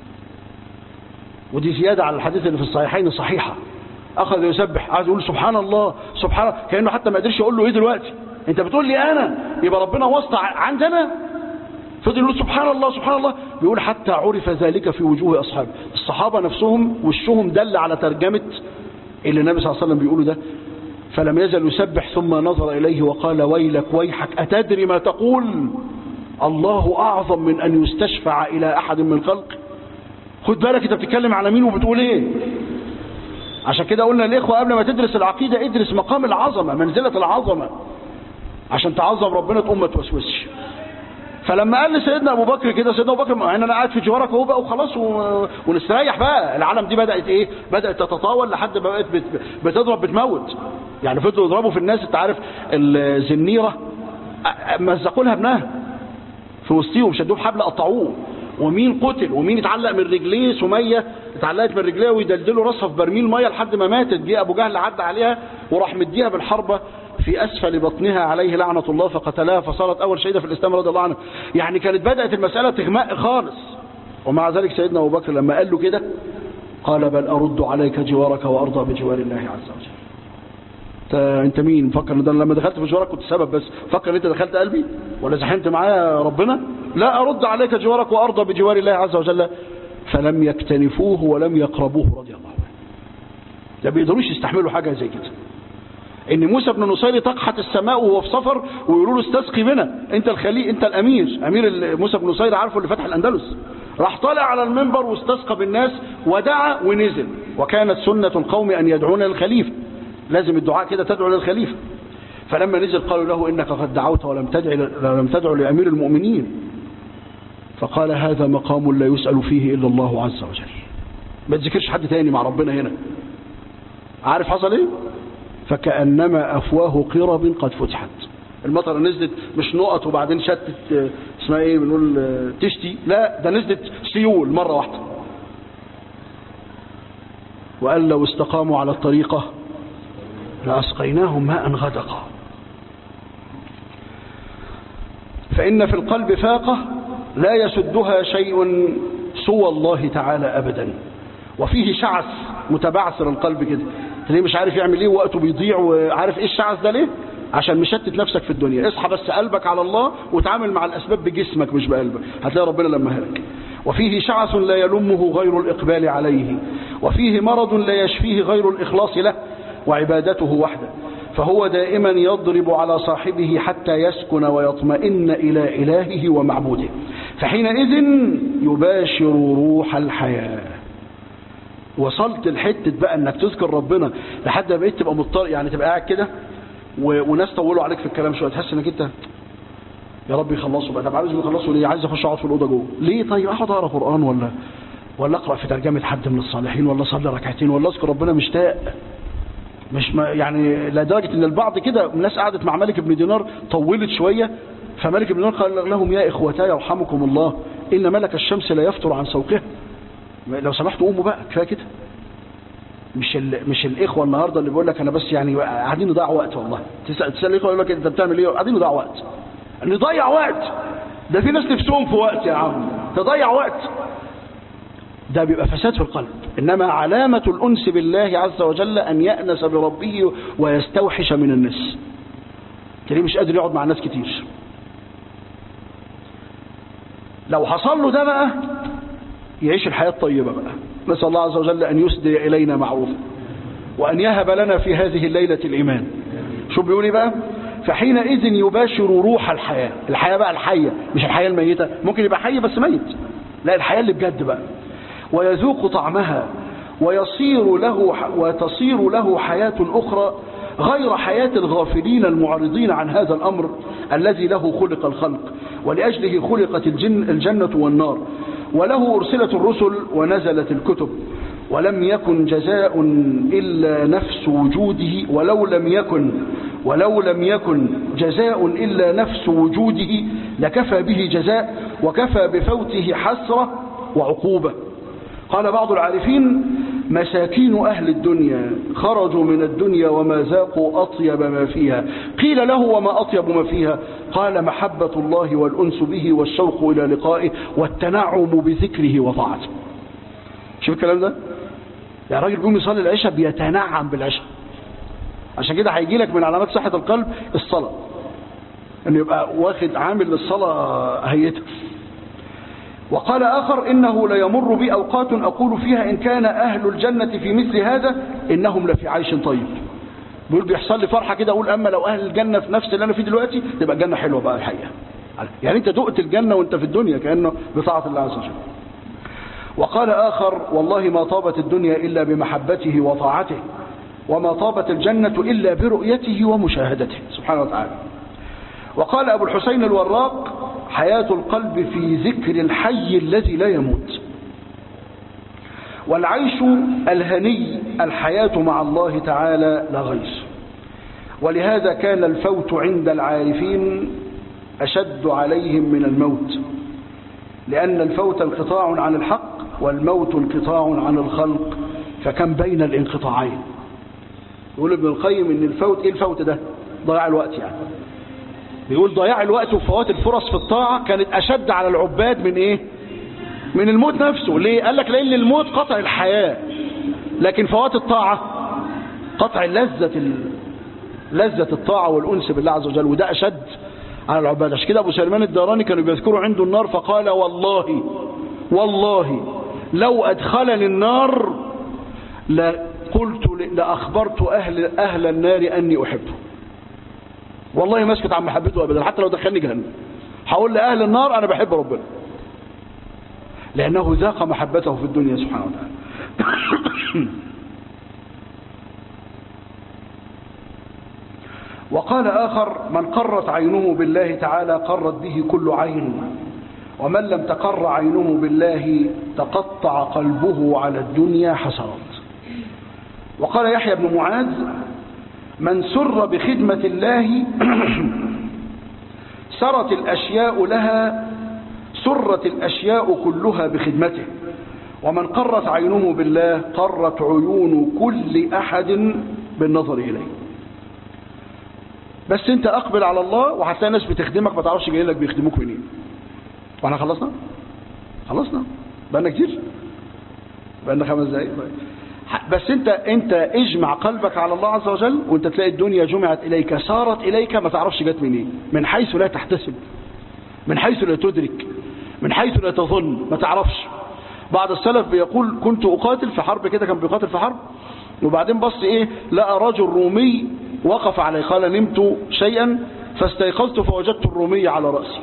ودي زيادة على الحديث اللي في الصحيحين صحيحة أخذ يسبح قعد يقول سبحان الله سبحان الله كأنه حتى ما قدرش يقول له إيه دلوقتي أنت بتقول لي أنا يبقى ربنا وسط عندنا فضل يقول سبحان الله سبحان الله بيقول حتى عرف ذلك في وجوه أصحابه الصحابة نفسهم وشهم دل على ترجمة اللي النبي صلى الله عليه وسلم بيقوله ده فلم يزل يسبح ثم نظر إليه وقال ويلك ويحك أتدري ما تقول الله أعظم من أن يستشفع إلى أحد من خلقه خد بالك أنت بتتكلم على مين وبتقول إيه عشان كده قلنا الإخوة قبل ما تدرس العقيدة ادرس مقام العظمة منزلة العظمة عشان تعظم ربنا تقوم ما توسوسش فلما قال لسيدنا ابو بكر كده سيدنا ابو بكر مع ان انا قاعد في جوارك اهو بقى وخلاص و... ونستريح بقى العالم دي بدات ايه بدات تتطاول لحد ما بقت بت... بتضرب بتموت يعني فضلوا يضربوا في الناس انت عارف الزنيره مزقوا لها ابنها في وسطيهم شدوه بحبل قطعوه ومين قتل ومين اتعلق من رجليه سميه اتعلقت من رجليها ويدلدلوا راسها في برميل ميه لحد ما ماتت جه ابو جهل عدى عليها وراح مديها بالحربه في أسفل بطنها عليه لعنة الله فقتلها فصارت أول شهيدة في الإسلام رضي الله عنه يعني كانت بدأت المسألة تغماء خالص ومع ذلك سيدنا أبو بكر لما قال له كده قال بل أرد عليك جوارك وأرضى بجوار الله عز وجل انت مين فكر ان ده لما دخلت في جوارك كنت سبب بس فكر ان انت دخلت قلبي ولا زحمت معايا ربنا لا ارد عليك جوارك وارضى بجوار الله عز وجل فلم يكتنفوه ولم يقربوه رضي الله عنه لا بيقدروش يستحملوا حاجه زي كده ان موسى بن نصير تقحت السماء وهو في سفر ويقولوا له استسقي بنا انت الخليل انت الامير امير موسى بن نصير عارفه اللي فتح الاندلس راح طالع على المنبر واستسقى بالناس ودعا ونزل وكانت سنة القوم ان يدعون للخليفة لازم الدعاء كده تدعو للخليفة فلما نزل قالوا له انك قد دعوت ولم تدع لم تدعو لامير المؤمنين فقال هذا مقام لا يسأل فيه الا الله عز وجل ما تذكرش حد تاني مع ربنا هنا عارف حصل ايه فكأنما أفواه قرب قد فتحت المطر نزلت مش نقط وبعدين شتت اسمها ايه بنقول تشتي لا ده نزلت سيول مرة واحدة وقال لو استقاموا على الطريقة لأسقيناهم ماء غدقا فإن في القلب فاقة لا يسدها شيء سوى الله تعالى أبدا وفيه شعث متبعثر القلب كده ليه مش عارف يعمل ايه وقته بيضيع وعارف ايه الشعث ده ليه عشان مشتت نفسك في الدنيا اصحى بس قلبك على الله وتعامل مع الأسباب بجسمك مش بقلبك هتلاقي ربنا لما لك وفيه شعث لا يلمه غير الإقبال عليه وفيه مرض لا يشفيه غير الإخلاص له وعبادته وحده فهو دائما يضرب على صاحبه حتى يسكن ويطمئن إلى إلهه ومعبوده فحينئذ يباشر روح الحياة وصلت لحتة بقى انك تذكر ربنا لحد ما بقيت تبقى مضطر يعني تبقى قاعد كده و... وناس طولوا عليك في الكلام شويه تحس انك انت يا رب يخلصوا بقى طب عايز يخلصوا ليه عايز اخش اقعد في الاوضه جوه ليه طيب اقعد اقرا قران ولا ولا اقرا في ترجمه حد من الصالحين ولا اصلي ركعتين ولا اذكر ربنا مشتاق مش ما يعني لدرجه ان البعض كده الناس قعدت مع ملك بن دينار طولت شويه فملك بن دينار قال لهم يا اخوتاي يرحمكم الله ان ملك الشمس لا يفتر عن سوقها لو سمحتوا قوموا بقى كفايه كده مش ال... مش الاخوه النهارده اللي بيقول لك انا بس يعني قاعدين نضيع وقت والله تسال تسال الاخوه يقول لك انت بتعمل ايه قاعدين نضيع وقت نضيع وقت ده في ناس نفسهم في وقت يا عم تضيع وقت ده بيبقى فساد في القلب انما علامه الانس بالله عز وجل ان يانس بربه ويستوحش من الناس تلاقيه مش قادر يقعد مع الناس كتير لو حصل له ده بقى يعيش الحياة الطيبة بقى نسأل الله عز وجل أن يسدي إلينا معروفا وأن يهب لنا في هذه الليلة الإيمان شو بيقول إيه بقى فحينئذ يباشر روح الحياة الحياة بقى الحية مش الحياة الميتة ممكن يبقى حي بس ميت لا الحياة اللي بجد بقى ويذوق طعمها ويصير له وتصير له حياة أخرى غير حياة الغافلين المعرضين عن هذا الأمر الذي له خلق الخلق ولأجله خلقت الجن الجنة والنار وله أرسلت الرسل ونزلت الكتب ولم يكن جزاء إلا نفس وجوده ولو لم يكن ولو لم يكن جزاء إلا نفس وجوده لكفى به جزاء وكفى بفوته حسرة وعقوبة قال بعض العارفين مساكين أهل الدنيا خرجوا من الدنيا وما ذاقوا أطيب ما فيها قيل له وما أطيب ما فيها قال محبة الله والأنس به والشوق إلى لقائه والتنعم بذكره وطاعته شوف الكلام ده يا راجل بيقوم يصلي العشاء بيتنعم بالعشاء عشان كده هيجي لك من علامات صحة القلب الصلاة انه يبقى واخد عامل للصلاة هيئتها وقال آخر إنه ليمر بي أوقات أقول فيها إن كان أهل الجنة في مثل هذا إنهم لفي عيش طيب بيقول بيحصل لي فرحة كده أقول أما لو أهل الجنة في نفس اللي أنا فيه دلوقتي تبقى الجنة حلوة بقى الحقيقة يعني أنت دقت الجنة وأنت في الدنيا كأنه بطاعة الله عز وجل وقال آخر والله ما طابت الدنيا إلا بمحبته وطاعته وما طابت الجنة إلا برؤيته ومشاهدته سبحانه وتعالى وقال أبو الحسين الوراق حياة القلب في ذكر الحي الذي لا يموت والعيش الهني الحياة مع الله تعالى لا غير ولهذا كان الفوت عند العارفين أشد عليهم من الموت لأن الفوت انقطاع عن الحق والموت انقطاع عن الخلق فكم بين الانقطاعين يقول ابن القيم ان الفوت ايه الفوت ده ضياع الوقت يعني بيقول ضياع الوقت وفوات الفرص في الطاعة كانت أشد على العباد من إيه من الموت نفسه ليه قال لك لأن الموت قطع الحياة لكن فوات الطاعة قطع لذة ال... لذة الطاعة والأنس بالله عز وجل وده أشد على العباد عشان كده أبو سلمان الداراني كانوا بيذكروا عنده النار فقال والله والله لو أدخلني النار لقلت لأخبرت أهل, أهل النار أني أحبه والله ما اسكت عن محبته ابدا حتى لو دخلني جهنم هقول لاهل النار انا بحب ربنا لانه ذاق محبته في الدنيا سبحانه وتعالى وقال اخر من قرت عينه بالله تعالى قرت به كل عين ومن لم تقر عينه بالله تقطع قلبه على الدنيا حسرات وقال يحيى بن معاذ من سر بخدمة الله سرت الأشياء لها سرت الأشياء كلها بخدمته ومن قرت عينه بالله قرت عيون كل أحد بالنظر إليه بس انت اقبل على الله وهتلاقي ناس بتخدمك ما تعرفش جايين لك بيخدموك منين واحنا خلصنا خلصنا بقالنا كتير بقالنا خمس دقايق بس انت انت اجمع قلبك على الله عز وجل وانت تلاقي الدنيا جمعت اليك سارت اليك ما تعرفش جت منين من حيث لا تحتسب من حيث لا تدرك من حيث لا تظن ما تعرفش بعض السلف بيقول كنت اقاتل في حرب كده كان بيقاتل في حرب وبعدين بص ايه لقى رجل رومي وقف عليه قال نمت شيئا فاستيقظت فوجدت الرومي على رأسي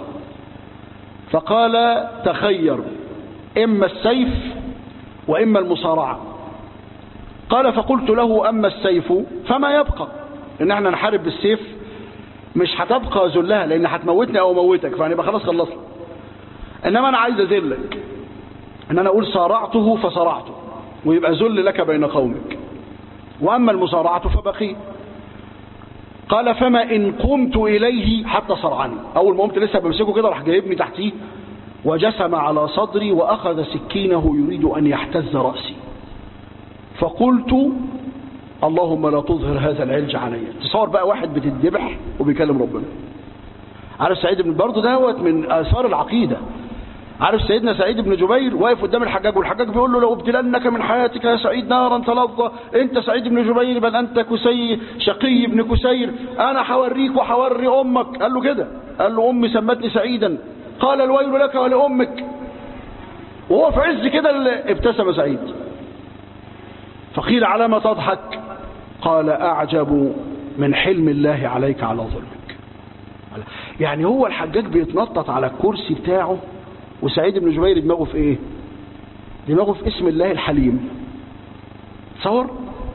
فقال تخير إما السيف وإما المصارعة قال فقلت له أما السيف فما يبقى إن احنا نحارب بالسيف مش هتبقى ذلها لأن هتموتني أو موتك فهنبقى خلاص خلصنا إنما أنا عايز أذلك إن أنا أقول صارعته فصرعته ويبقى ذل لك بين قومك وأما المصارعة فبقي قال فما إن قمت إليه حتى صرعني أول ما قمت لسه بمسكه كده راح جايبني تحتيه وجسم على صدري وأخذ سكينه يريد أن يحتز رأسي فقلت اللهم لا تظهر هذا العلج علي تصور بقى واحد بتدبح وبيكلم ربنا عارف سعيد بن برضه دوت من آثار العقيدة عارف سيدنا سعيد بن جبير واقف قدام الحجاج والحجاج بيقول له لو ابتلنك من حياتك يا سعيد نارا تلظى انت سعيد بن جبير بل انت كسي شقي بن كسير انا هوريك وهوري امك قال له كده قال له امي سمتني سعيدا قال الويل لك ولامك وهو في عز كده ابتسم سعيد فقيل على ما تضحك قال اعجب من حلم الله عليك على ظلمك يعني هو الحجاج بيتنطط على الكرسي بتاعه وسعيد بن جبير دماغه في ايه دماغه في اسم الله الحليم تصور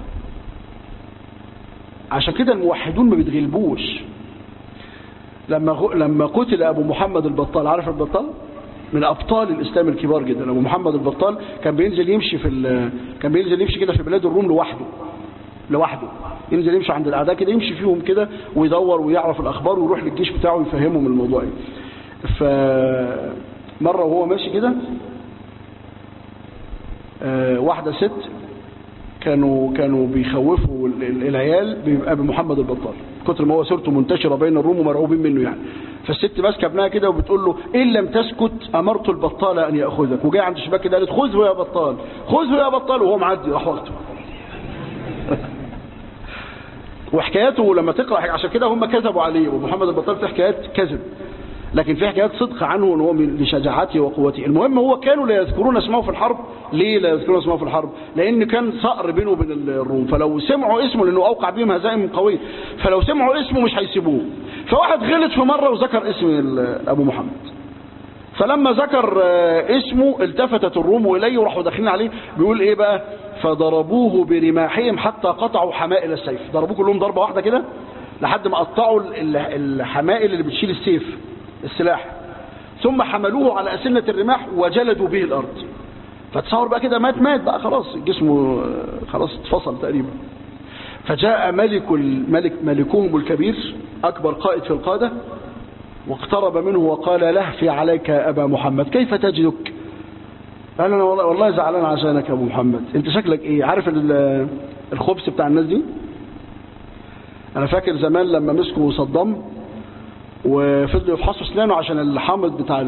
عشان كده الموحدون ما بيتغلبوش لما غ... لما قتل ابو محمد البطال عارف البطال من ابطال الاسلام الكبار جدا ابو محمد البطال كان بينزل يمشي في ال... كان بينزل يمشي كده في بلاد الروم لوحده لوحده ينزل يمشي عند الاعداء كده يمشي فيهم كده ويدور ويعرف الاخبار ويروح للجيش بتاعه ويفهمهم الموضوع ف مرة وهو ماشي كده آه واحدة ست كانوا كانوا بيخوفوا العيال بأبي محمد البطال كتر ما هو سيرته منتشرة بين الروم ومرعوبين منه يعني فالست ماسكه ابنها كده وبتقول له ان لم تسكت امرت البطال ان ياخذك وجاي عند الشباك كده قالت خذه يا بطال خذه يا بطال وهو معدي راح واخده وحكاياته لما تقرا عشان كده هم كذبوا عليه ومحمد البطال في حكايات كذب لكن في حكايات صدق عنه ان هو لشجاعته وقوته المهم هو كانوا لا يذكرون اسمه في الحرب ليه لا يذكرون اسمه في الحرب لان كان صقر بينه وبين الروم فلو سمعوا اسمه لانه اوقع بهم هزائم قويه فلو سمعوا اسمه مش هيسيبوه فواحد غلط في مره وذكر اسم ابو محمد فلما ذكر اسمه التفتت الروم اليه وراحوا داخلين عليه بيقول ايه بقى فضربوه برماحهم حتى قطعوا حمائل السيف ضربوه كلهم ضربه واحده كده لحد ما قطعوا الحمائل اللي بتشيل السيف السلاح ثم حملوه على أسنة الرماح وجلدوا به الأرض فتصور بقى كده مات مات بقى خلاص جسمه خلاص اتفصل تقريبا فجاء ملك الملك ملكهم الكبير أكبر قائد في القادة واقترب منه وقال لهفي عليك يا أبا محمد كيف تجدك قال أنا والله, والله زعلان عشانك يا أبو محمد أنت شكلك إيه عارف الخبز بتاع الناس دي أنا فاكر زمان لما مسكوا صدام وفضلوا يفحصوا اسنانه عشان الحامض بتاع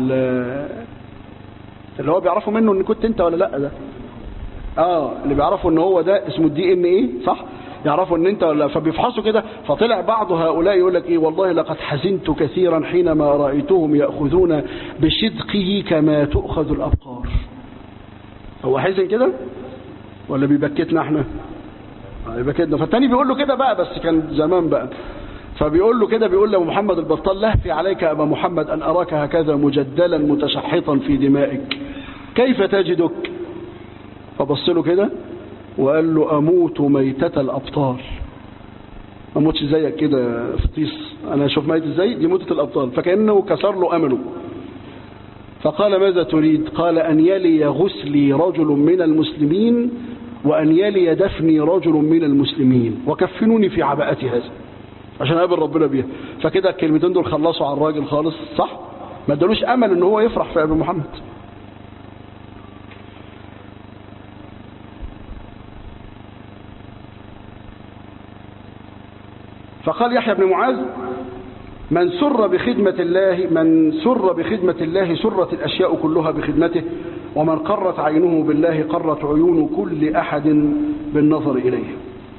اللي هو بيعرفوا منه ان كنت انت ولا لا ده اه اللي بيعرفوا ان هو ده اسمه الدي ان ايه صح يعرفوا ان انت ولا فبيفحصوا كده فطلع بعض هؤلاء يقول لك ايه والله لقد حزنت كثيرا حينما رايتهم ياخذون بشدقه كما تؤخذ الابقار هو حزن كده ولا بيبكتنا احنا بيبكتنا فالتاني بيقول له كده بقى بس كان زمان بقى فبيقول له كده بيقول له محمد البطال لهفي عليك يا أبا محمد أن أراك هكذا مجدلا متشحطا في دمائك كيف تجدك فبص له كده وقال له أموت ميتة الأبطال ما اموتش زيك كده في طيس أنا أشوف ميت ازاي دي موتة الأبطال فكأنه كسر له أمله فقال ماذا تريد قال أن يلي غسلي رجل من المسلمين وأن يلي دفني رجل من المسلمين وكفنوني في عباءتي هذا عشان اقابل ربنا بيها فكده الكلمتين دول خلصوا على الراجل خالص صح ما ادالوش امل ان هو يفرح في ابي محمد فقال يحيى بن معاذ من سر بخدمة الله من سر بخدمة الله سرت الأشياء كلها بخدمته ومن قرت عينه بالله قرت عيون كل أحد بالنظر إليه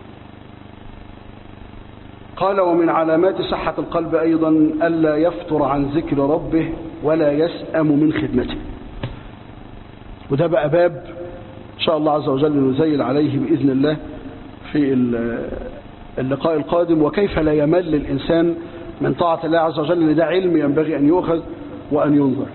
قال ومن علامات صحة القلب أيضا ألا يفتر عن ذكر ربه ولا يسأم من خدمته وده بقى باب إن شاء الله عز وجل نزيل عليه بإذن الله في اللقاء القادم وكيف لا يمل الإنسان من طاعة الله عز وجل لأن ده علم ينبغي أن يؤخذ وأن ينظر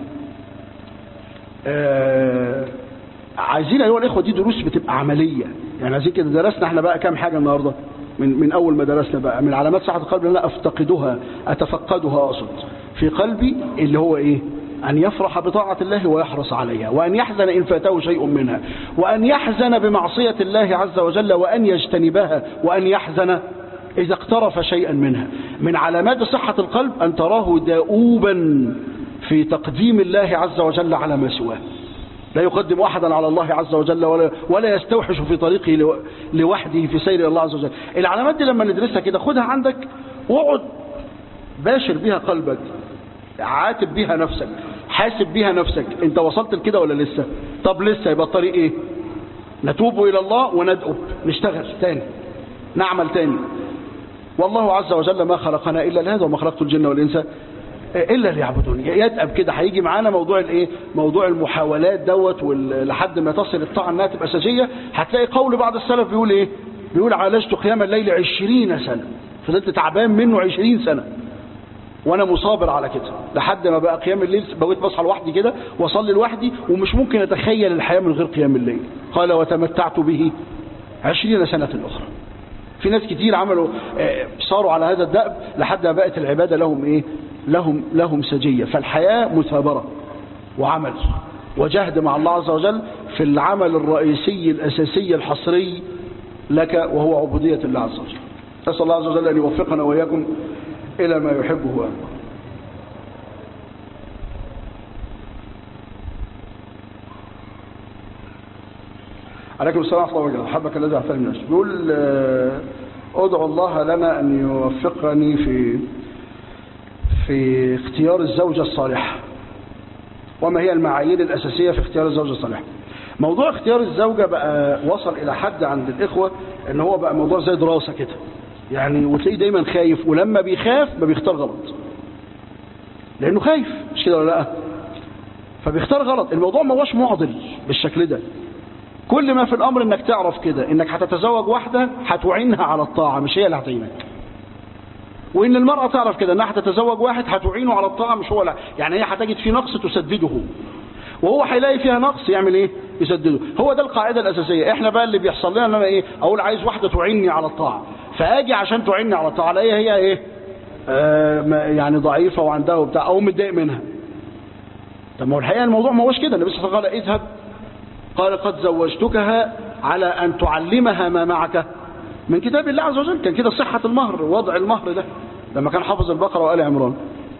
آه عايزين أيها الإخوة دي دروس بتبقى عملية يعني عايزين كده درسنا احنا بقى كام حاجة النهاردة من, من أول ما درسنا بقى من علامات صحة القلب أن أنا أفتقدها أتفقدها أقصد في قلبي اللي هو إيه أن يفرح بطاعة الله ويحرص عليها وأن يحزن إن فاته شيء منها وأن يحزن بمعصية الله عز وجل وأن يجتنبها وأن يحزن إذا اقترف شيئا منها من علامات صحة القلب أن تراه دؤوبا في تقديم الله عز وجل على ما سواه لا يقدم أحدا على الله عز وجل ولا, ولا يستوحش في طريقه لوحده في سير الله عز وجل العلامات دي لما ندرسها كده خدها عندك واقعد باشر بها قلبك عاتب بها نفسك حاسب بها نفسك انت وصلت لكده ولا لسه طب لسه يبقى الطريق ايه نتوب الى الله وندعو نشتغل تاني نعمل تاني والله عز وجل ما خلقنا الا لهذا وما خلقت الجن والانس الا ليعبدون يتأب كده هيجي معانا موضوع الايه موضوع المحاولات دوت لحد ما تصل الطاعه انها تبقى سجيه هتلاقي قول بعض السلف بيقول ايه بيقول عالجت قيام الليل عشرين سنه فضلت تعبان منه عشرين سنه وانا مصابر على كده لحد ما بقى قيام الليل بقيت بصحى لوحدي كده واصلي لوحدي ومش ممكن اتخيل الحياه من غير قيام الليل قال وتمتعت به عشرين سنه اخرى في ناس كتير عملوا صاروا على هذا الدأب لحد ما بقت العبادة لهم ايه لهم لهم سجية فالحياة مثابرة وعمل وجهد مع الله عز وجل في العمل الرئيسي الأساسي الحصري لك وهو عبودية الله عز وجل أسأل الله عز وجل أن يوفقنا وإياكم إلى ما يحبه ويرضى عليكم السلام ورحمة الله وبركاته حبك الذي أعطاني الناس بيقول أدعو الله لنا أن يوفقني في في اختيار الزوجة الصالحة وما هي المعايير الأساسية في اختيار الزوجة الصالحة موضوع اختيار الزوجة بقى وصل إلى حد عند الإخوة إن هو بقى موضوع زي دراسة كده يعني وتلاقيه دايما خايف ولما بيخاف ما بيختار غلط لأنه خايف مش كده ولا لا فبيختار غلط الموضوع ما هوش معضل بالشكل ده كل ما في الأمر إنك تعرف كده إنك هتتزوج واحدة هتعينها على الطاعة مش هي اللي هتعينك وإن المرأة تعرف كده إنها هتتزوج واحد هتعينه على الطاعة مش هو لا يعني هي هتجد فيه نقص تسدده وهو هيلاقي فيها نقص يعمل ايه يسدده هو ده القاعدة الأساسية احنا بقى اللي بيحصل لنا ان انا ايه اقول عايز واحدة تعيني على الطاعة فاجي عشان تعيني على الطاعة الاقيها هي ايه آه يعني ضعيفة وعندها وبتاع او متضايق منها طب ما هو الحقيقة الموضوع ما هوش كده النبي صلى الله عليه وسلم قال اذهب قال قد زوجتكها على أن تعلمها ما معك من كتاب الله عز وجل كان كده صحة المهر وضع المهر ده لما كان حافظ البقرة وآل عمران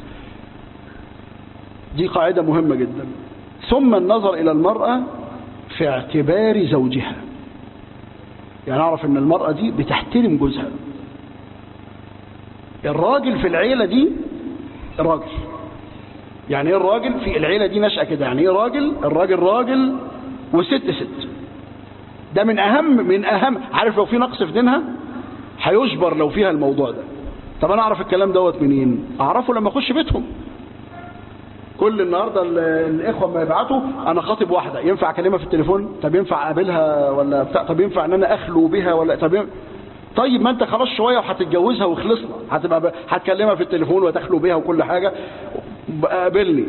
دي قاعدة مهمة جدا ثم النظر إلى المرأة في اعتبار زوجها يعني أعرف أن المرأة دي بتحترم جوزها الراجل في العيلة دي راجل يعني ايه الراجل في العيلة دي نشأة كده يعني ايه راجل الراجل راجل وست ست ده من اهم من اهم عارف لو في نقص في دينها هيجبر لو فيها الموضوع ده طب انا اعرف الكلام دوت منين اعرفه لما اخش بيتهم كل النهارده الاخوه لما يبعتوا انا خاطب واحده ينفع اكلمها في التليفون طب ينفع اقابلها ولا بتاع طب ينفع ان انا اخلو بها ولا طب ينفع طيب ما انت خلاص شويه وهتتجوزها وخلصنا هتبقى ب... هتكلمها في التليفون وتخلو بها وكل حاجه قابلني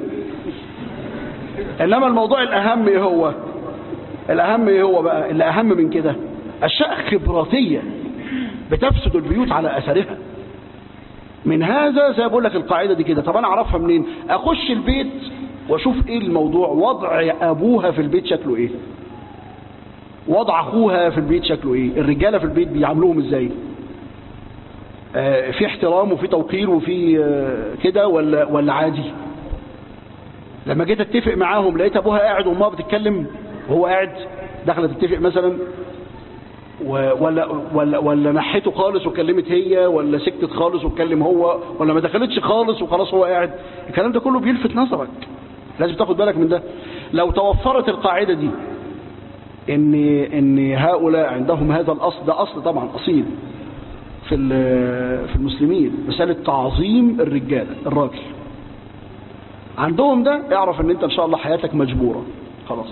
انما الموضوع الاهم ايه هو الاهم ايه هو بقى اللي اهم من كده اشياء خبراتيه بتفسد البيوت على اثرها من هذا زي بقول لك القاعده دي كده طب انا اعرفها منين اخش البيت واشوف ايه الموضوع وضع ابوها في البيت شكله ايه وضع اخوها في البيت شكله ايه الرجاله في البيت بيعاملوهم ازاي آه في احترام وفي توقير وفي آه كده ولا ولا عادي لما جيت اتفق معاهم لقيت ابوها قاعد وامها بتتكلم وهو قاعد دخلت تتفق مثلا و- ولا ولا ولا نحته خالص وكلمت هي ولا سكتت خالص واتكلم هو ولا ما دخلتش خالص وخلاص هو قاعد الكلام ده كله بيلفت نظرك لازم تاخد بالك من ده لو توفرت القاعده دي ان ان هؤلاء عندهم هذا الاصل ده اصل طبعا اصيل في ال- في المسلمين مساله تعظيم الرجاله الراجل عندهم ده اعرف ان انت ان شاء الله حياتك مجبوره خلاص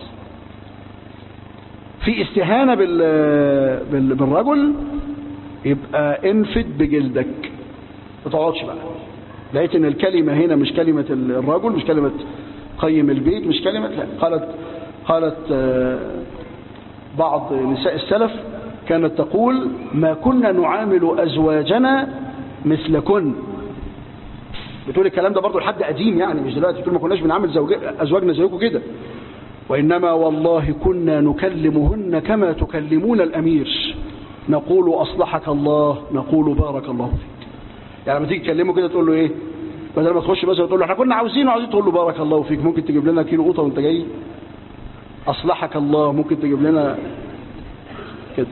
في استهانه بال بال- بالرجل يبقى انفد بجلدك ما تقعدش بقى لقيت ان الكلمه هنا مش كلمه الرجل مش كلمه قيم البيت مش كلمه لا قالت قالت آه، بعض نساء السلف كانت تقول ما كنا نعامل ازواجنا مثلكن بتقول الكلام ده برضه لحد قديم يعني مش دلوقتي بتقول ما كناش بنعامل زوج... ازواجنا زيكم كده وانما والله كنا نكلمهن كما تكلمون الامير نقول اصلحك الله نقول بارك الله فيك يعني لما تيجي تكلمه كده تقول له ايه بدل ما تخش مثلا تقول له احنا كنا عاوزين عاوزين تقول له بارك الله فيك ممكن تجيب لنا كيلو قوطه وانت جاي اصلحك الله ممكن تجيب لنا كده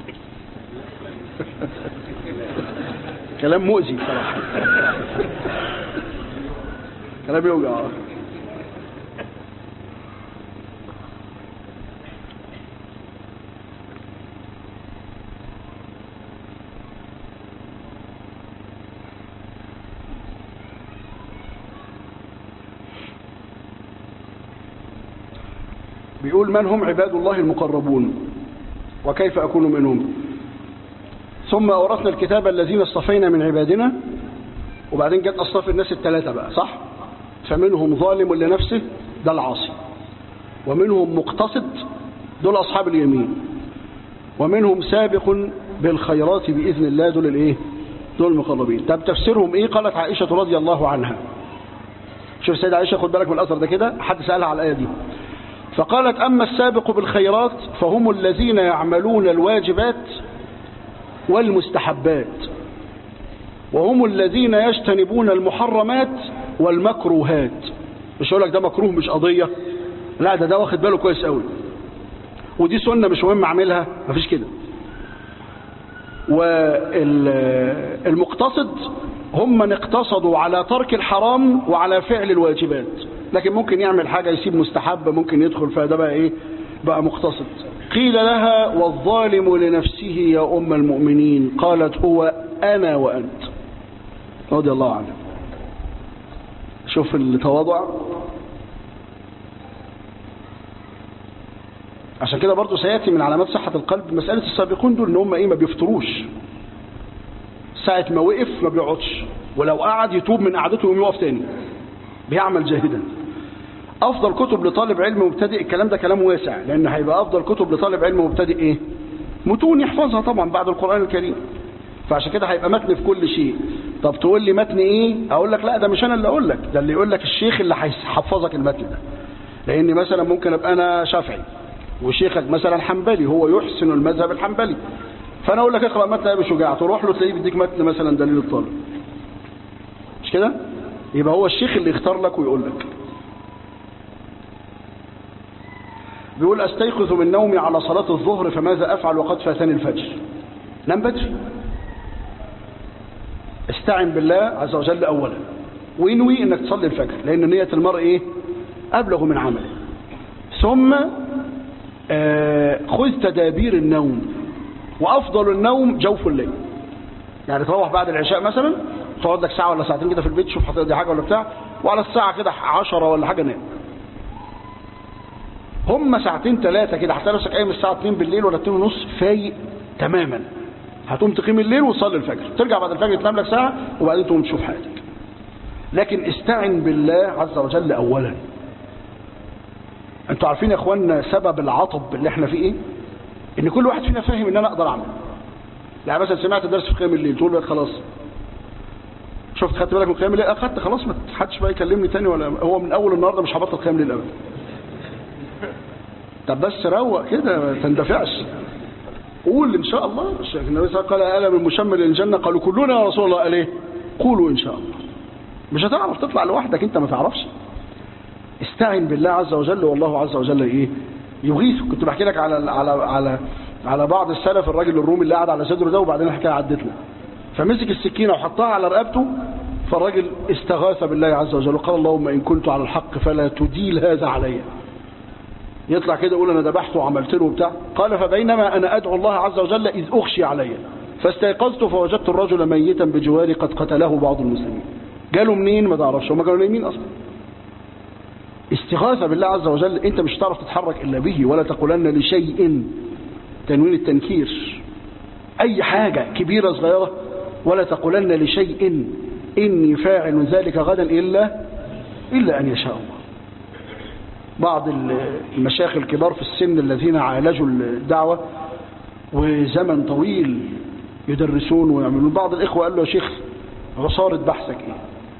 كلام مؤذي صراحه كلام يوجع بيقول من هم عباد الله المقربون وكيف أكون منهم ثم أورثنا الكتاب الذين اصطفينا من عبادنا وبعدين جت أصطف الناس الثلاثة بقى صح فمنهم ظالم لنفسه ده العاصي ومنهم مقتصد دول أصحاب اليمين ومنهم سابق بالخيرات بإذن الله دول الإيه دول المقربين طب تفسيرهم إيه قالت عائشة رضي الله عنها شوف سيدة عائشة خد بالك من الأثر ده كده حد سألها على الآية دي فقالت أما السابق بالخيرات فهم الذين يعملون الواجبات والمستحبات وهم الذين يجتنبون المحرمات والمكروهات مش يقول لك ده مكروه مش قضية لا ده ده واخد باله كويس قوي ودي سنة مش مهم اعملها مفيش كده والمقتصد هم من اقتصدوا على ترك الحرام وعلى فعل الواجبات لكن ممكن يعمل حاجة يسيب مستحب ممكن يدخل فده بقى ايه بقى مقتصد قيل لها والظالم لنفسه يا أم المؤمنين قالت هو أنا وأنت رضي الله عنه شوف التواضع عشان كده برضو سيأتي من علامات صحة القلب مسألة السابقون دول ان هم ايه ما بيفطروش ساعة ما وقف ما بيقعدش ولو قعد يتوب من قعدته يقوم يقف تاني بيعمل جاهدا افضل كتب لطالب علم مبتدئ الكلام ده كلام واسع لان هيبقى افضل كتب لطالب علم مبتدئ ايه متون يحفظها طبعا بعد القرآن الكريم فعشان كده هيبقى متن في كل شيء طب تقول لي متن ايه اقول لك لا ده مش انا اللي اقول لك ده اللي يقول لك الشيخ اللي هيحفظك المتن ده لان مثلا ممكن ابقى انا شافعي وشيخك مثلا حنبلي هو يحسن المذهب الحنبلي فانا اقول لك اقرا متن ابي شجاع تروح له تلاقيه بيديك متن مثلا دليل الطالب مش كده يبقى هو الشيخ اللي يختار لك ويقول لك بيقول استيقظ من نومي على صلاة الظهر فماذا افعل وقد فاتني الفجر نام بدري استعن بالله عز وجل اولا وانوي انك تصلي الفجر لان نية المرء ايه ابلغ من عمله ثم آه خذ تدابير النوم وافضل النوم جوف الليل يعني تروح بعد العشاء مثلا تقعد لك ساعة ولا ساعتين كده في البيت تشوف هتقضي حاجة ولا بتاع وعلى الساعة كده عشرة ولا حاجة نام هم ساعتين ثلاثة كده هتلاقي نفسك قايم الساعة 2 بالليل ولا 2 ونص فايق تماما هتقوم تقيم الليل وتصلي الفجر ترجع بعد الفجر تنام لك ساعة وبعدين تقوم تشوف حياتك لكن استعن بالله عز وجل أولا انتوا عارفين يا اخوانا سبب العطب اللي احنا فيه ايه ان كل واحد فينا فاهم ان انا اقدر اعمل يعني مثلا سمعت درس في قيام الليل تقول لك خلاص شفت خدت بالك من قيام الليل اخدت خلاص ما حدش بقى يكلمني تاني ولا هو من اول النهارده مش هبطل قيام الليل ابدا طب بس روق كده ما تندفعش قول ان شاء الله النبي صلى الله عليه وسلم قال الا من مشمل الجنه قالوا كلنا يا رسول الله قال ايه قولوا ان شاء الله مش هتعرف تطلع لوحدك انت ما تعرفش استعن بالله عز وجل والله عز وجل ايه يغيث كنت بحكي لك على على على على بعض السلف الراجل الرومي اللي قاعد على صدره ده وبعدين الحكايه عدتنا فمسك السكينه وحطها على رقبته فالراجل استغاث بالله عز وجل وقال اللهم ان كنت على الحق فلا تديل هذا علي يطلع كده يقول انا ذبحته وعملت له وبتاع قال فبينما انا ادعو الله عز وجل اذ اخشي علي فاستيقظت فوجدت الرجل ميتا بجواري قد قتله بعض المسلمين جاله منين ما تعرفش هم كانوا نايمين اصلا استغاثه بالله عز وجل انت مش هتعرف تتحرك الا به ولا تقولن لشيء تنوين التنكير اي حاجه كبيره صغيره ولا تقولن لشيء اني فاعل ذلك غدا الا الا ان يشاء الله بعض المشايخ الكبار في السن الذين عالجوا الدعوه وزمن طويل يدرسون ويعملون بعض الاخوه قال له يا شيخ عصاره بحثك ايه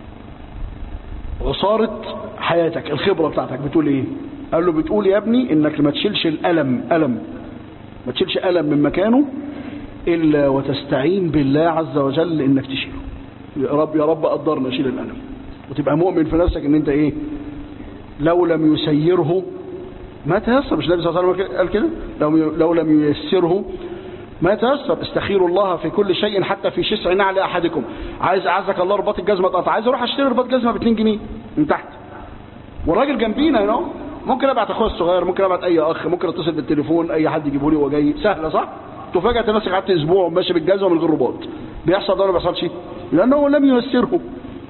عصاره حياتك الخبره بتاعتك بتقول ايه قال له بتقول يا ابني انك ما تشيلش الالم الم ما تشيلش الم من مكانه الا وتستعين بالله عز وجل انك تشيله يا رب يا رب قدرنا شيل الالم وتبقى مؤمن في نفسك ان انت ايه لو لم يسيره ما تيسر مش النبي صلى الله عليه وسلم قال كده لو لو لم ييسره ما تيسر استخيروا الله في كل شيء حتى في شسع نعل احدكم عايز اعزك الله رباط الجزمه اتقطع عايز اروح اشتري رباط جزمه ب 2 جنيه من تحت والراجل جنبينا يو ممكن ابعت اخويا الصغير ممكن ابعت اي اخ ممكن اتصل بالتليفون اي حد يجيبه لي وهو جاي سهله صح تفاجئ تمسك قعدت اسبوع وماشي بالجزمه من غير رباط بيحصل ده ولا ما بيحصلش لانه لم ييسره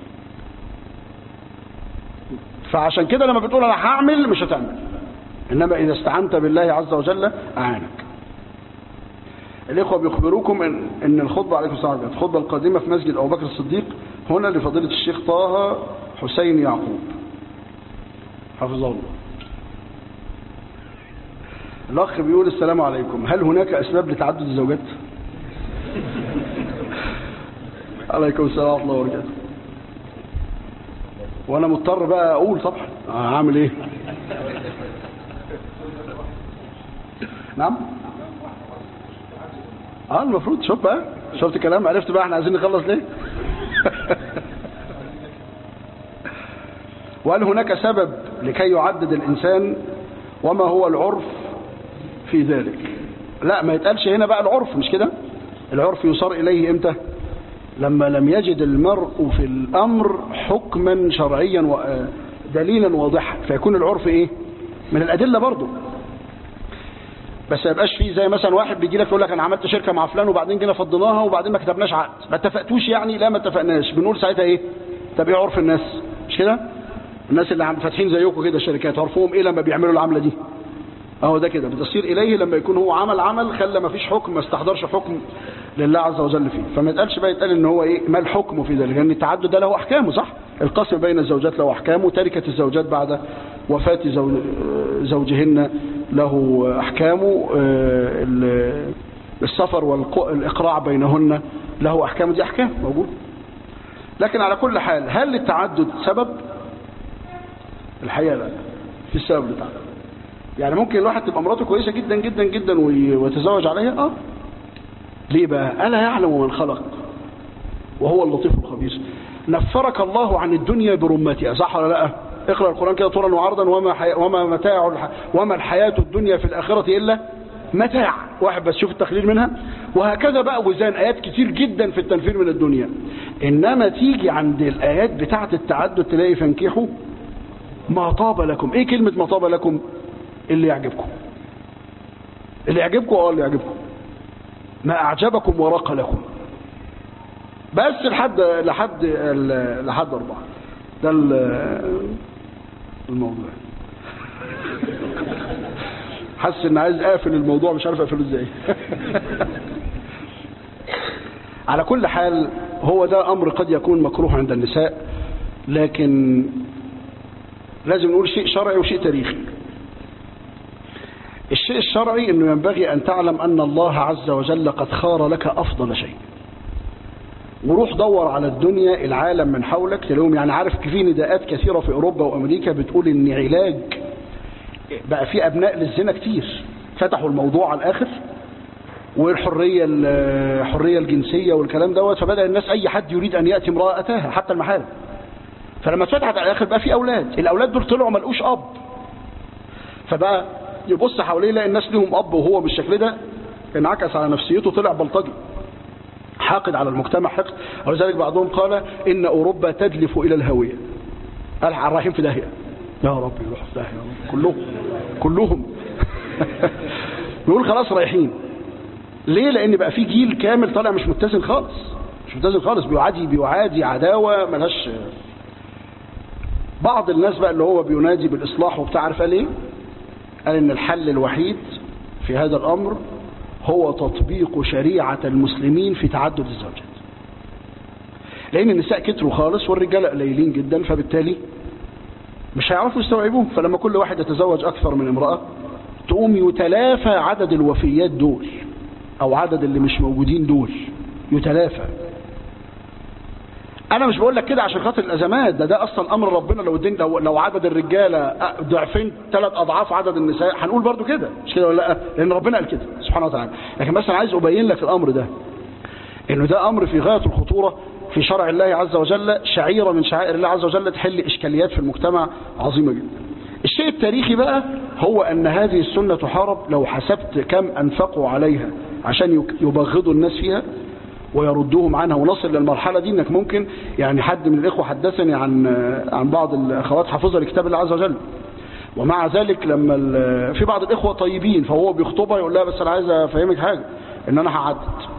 فعشان كده لما بتقول انا هعمل مش هتعمل انما اذا استعنت بالله عز وجل اعانك الاخوه بيخبروكم ان ان الخطبه عليكم السلام عليكم الخطبه القادمه في مسجد ابو بكر الصديق هنا لفضيله الشيخ طه حسين يعقوب حفظه الله الاخ بيقول السلام عليكم هل هناك اسباب لتعدد الزوجات عليكم السلام ورحمه الله وبركاته وانا مضطر بقى اقول طبعا هعمل ايه نعم اه المفروض شوف بقى شفت الكلام عرفت بقى احنا عايزين نخلص ليه وهل هناك سبب لكي يعدد الانسان وما هو العرف في ذلك لا ما يتقالش هنا بقى العرف مش كده العرف يصار اليه امتى لما لم يجد المرء في الامر حكما شرعيا دليلا واضحا فيكون العرف ايه من الادله برضه بس ما يبقاش فيه زي مثلا واحد بيجي لك يقول لك انا عملت شركه مع فلان وبعدين جينا فضيناها وبعدين ما كتبناش عقد ما اتفقتوش يعني لا ما اتفقناش بنقول ساعتها ايه طب ايه عرف الناس مش كده الناس اللي فاتحين زيكم كده الشركات عرفهم ايه لما بيعملوا العمله دي اهو ده كده بتصير اليه لما يكون هو عمل عمل خلى ما فيش حكم ما استحضرش حكم لله عز وجل فيه فما يتقالش بقى يتقال ان هو ايه ما الحكم في ذلك لان يعني التعدد ده له احكامه صح القسم بين الزوجات له احكامه تركه الزوجات بعد وفاه زوج زوجهن له احكامه السفر والاقراع بينهن له احكام دي احكام موجود لكن على كل حال هل للتعدد سبب الحقيقه لا في السبب للتعدد يعني ممكن الواحد تبقى مراته كويسه جدا جدا جدا ويتزوج عليها اه ليه بقى الا يعلم من خلق وهو اللطيف الخبير نفرك الله عن الدنيا برمتها صح ولا لا اقرا القران كده طولا وعرضا وما حي... وما متاع الح... وما الحياه الدنيا في الاخره الا متاع واحد بس شوف التخليل منها وهكذا بقى وزان ايات كتير جدا في التنفير من الدنيا انما تيجي عند الايات بتاعه التعدد تلاقي فانكحوا ما طاب لكم ايه كلمه ما طاب لكم اللي يعجبكم اللي يعجبكم اه اللي يعجبكم ما اعجبكم ورق لكم بس لحد لحد لحد اربعه ده الموضوع حاسس ان عايز اقفل الموضوع مش عارف اقفله ازاي على كل حال هو ده امر قد يكون مكروه عند النساء لكن لازم نقول شيء شرعي وشيء تاريخي الشيء الشرعي انه ينبغي ان تعلم ان الله عز وجل قد خار لك افضل شيء وروح دور على الدنيا العالم من حولك تلاقيهم يعني عارف في نداءات كثيرة في أوروبا وأمريكا بتقول إن علاج بقى في أبناء للزنا كتير فتحوا الموضوع على الآخر والحرية الحرية الجنسية والكلام دوت فبدأ الناس أي حد يريد أن يأتي امرأة أتاها حتى المحارم فلما اتفتحت على الآخر بقى في أولاد الأولاد دول طلعوا ملقوش أب فبقى يبص حواليه يلاقي الناس ليهم أب وهو بالشكل ده انعكس على نفسيته طلع بلطجي حاقد على المجتمع حقد ولذلك بعضهم قال إن أوروبا تدلف إلى الهوية قال رايحين في داهية يا رب يروح في داهية يا رب كلهم كلهم يقول خلاص رايحين ليه لأن بقى في جيل كامل طالع مش متزن خالص مش متزن خالص بيعادي بيعادي عداوة ملهاش بعض الناس بقى اللي هو بينادي بالإصلاح وبتاع عارف قال ايه قال ان الحل الوحيد في هذا الأمر هو تطبيق شريعة المسلمين في تعدد الزوجات لأن النساء كتروا خالص والرجال قليلين جدا فبالتالي مش هيعرفوا يستوعبوهم فلما كل واحد يتزوج أكثر من امرأة تقوم يتلافى عدد الوفيات دول أو عدد اللي مش موجودين دول يتلافى انا مش بقول لك كده عشان خاطر الازمات ده ده اصلا امر ربنا لو الدين لو, لو عدد الرجاله ضعفين ثلاث اضعاف عدد النساء هنقول برضو كده مش كده ولا لا لان ربنا قال كده سبحانه وتعالى لكن بس انا عايز ابين لك الامر ده انه ده امر في غايه الخطوره في شرع الله عز وجل شعيره من شعائر الله عز وجل تحل اشكاليات في المجتمع عظيمه جدا الشيء التاريخي بقى هو ان هذه السنه تحارب لو حسبت كم انفقوا عليها عشان يبغضوا الناس فيها ويردوهم عنها ونصل للمرحلة دي انك ممكن يعني حد من الاخوة حدثني عن عن بعض الاخوات حافظة لكتاب الله عز وجل ومع ذلك لما في بعض الاخوة طيبين فهو بيخطبها يقول لها بس انا عايز افهمك حاجة ان انا هعدد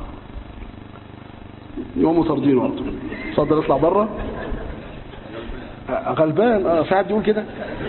يقوموا طاردينه على طول اتفضل اطلع بره غلبان اه في حد يقول كده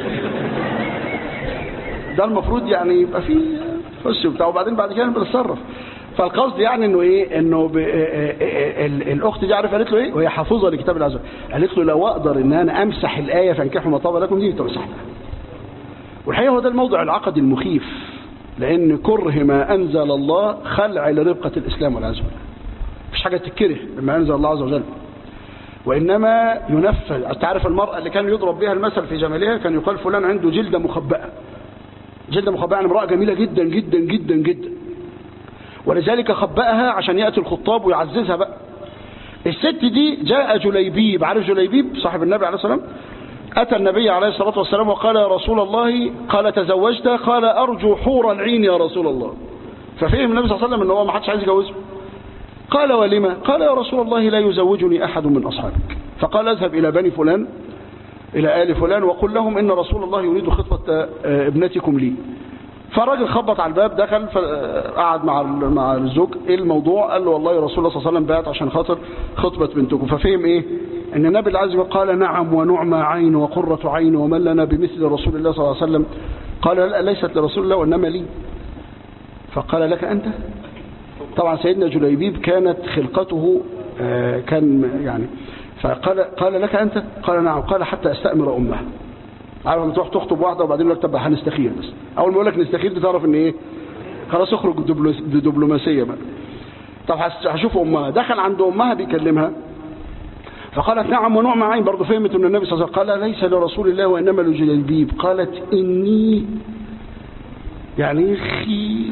ده المفروض يعني يبقى فيه خش وبتاع وبعدين بعد كده بنتصرف فالقصد يعني انه ايه انه ب... الاخت دي عارف قالت له ايه وهي حافظه لكتاب الله عز وجل قالت له لو اقدر ان انا امسح الايه فانكحوا ما طاب لكم دي تمسحها والحقيقه هو ده الموضوع العقدي المخيف لان كره ما انزل الله خلع لربقه الاسلام والعياذ بالله مفيش حاجه تتكره بما انزل الله عز وجل وانما ينفذ تعرف المراه اللي كان يضرب بها المثل في جمالها كان يقال فلان عنده جلده مخبأه جلده مخبأه يعني امراه جميله جدا جدا جدا جدا ولذلك خبأها عشان يأتي الخطاب ويعززها بقى الست دي جاء جليبيب عارف جليبيب صاحب النبي عليه الصلاة والسلام أتى النبي عليه الصلاة والسلام وقال يا رسول الله قال تزوجت قال أرجو حور العين يا رسول الله ففهم النبي صلى الله عليه وسلم ان هو ما حدش عايز يجوزه قال ولما قال يا رسول الله لا يزوجني أحد من أصحابك فقال اذهب إلى بني فلان إلى آل فلان وقل لهم إن رسول الله يريد خطبة ابنتكم لي فالراجل خبط على الباب دخل قعد مع مع الزوج ايه الموضوع قال له والله رسول الله صلى الله عليه وسلم بعت عشان خاطر خطبه بنتكم ففهم ايه ان النبي العز وجل قال نعم ونعمى عين وقرة عين ومن لنا بمثل رسول الله صلى الله عليه وسلم قال لا ليست لرسول الله وانما لي فقال لك انت طبعا سيدنا جليبيب كانت خلقته كان يعني فقال قال لك انت قال نعم قال حتى استأمر امها عارف لما تروح تخطب واحده وبعدين يقول لك طب هنستخير بس اول ما يقول لك نستخير دي تعرف ان ايه خلاص اخرج بدبلوماسيه بقى طب هشوف امها دخل عند امها بيكلمها فقالت نعم ونعم عين برضه فهمت ان النبي صلى الله عليه وسلم قال ليس لرسول الله وانما لجليبيب قالت اني يعني اخي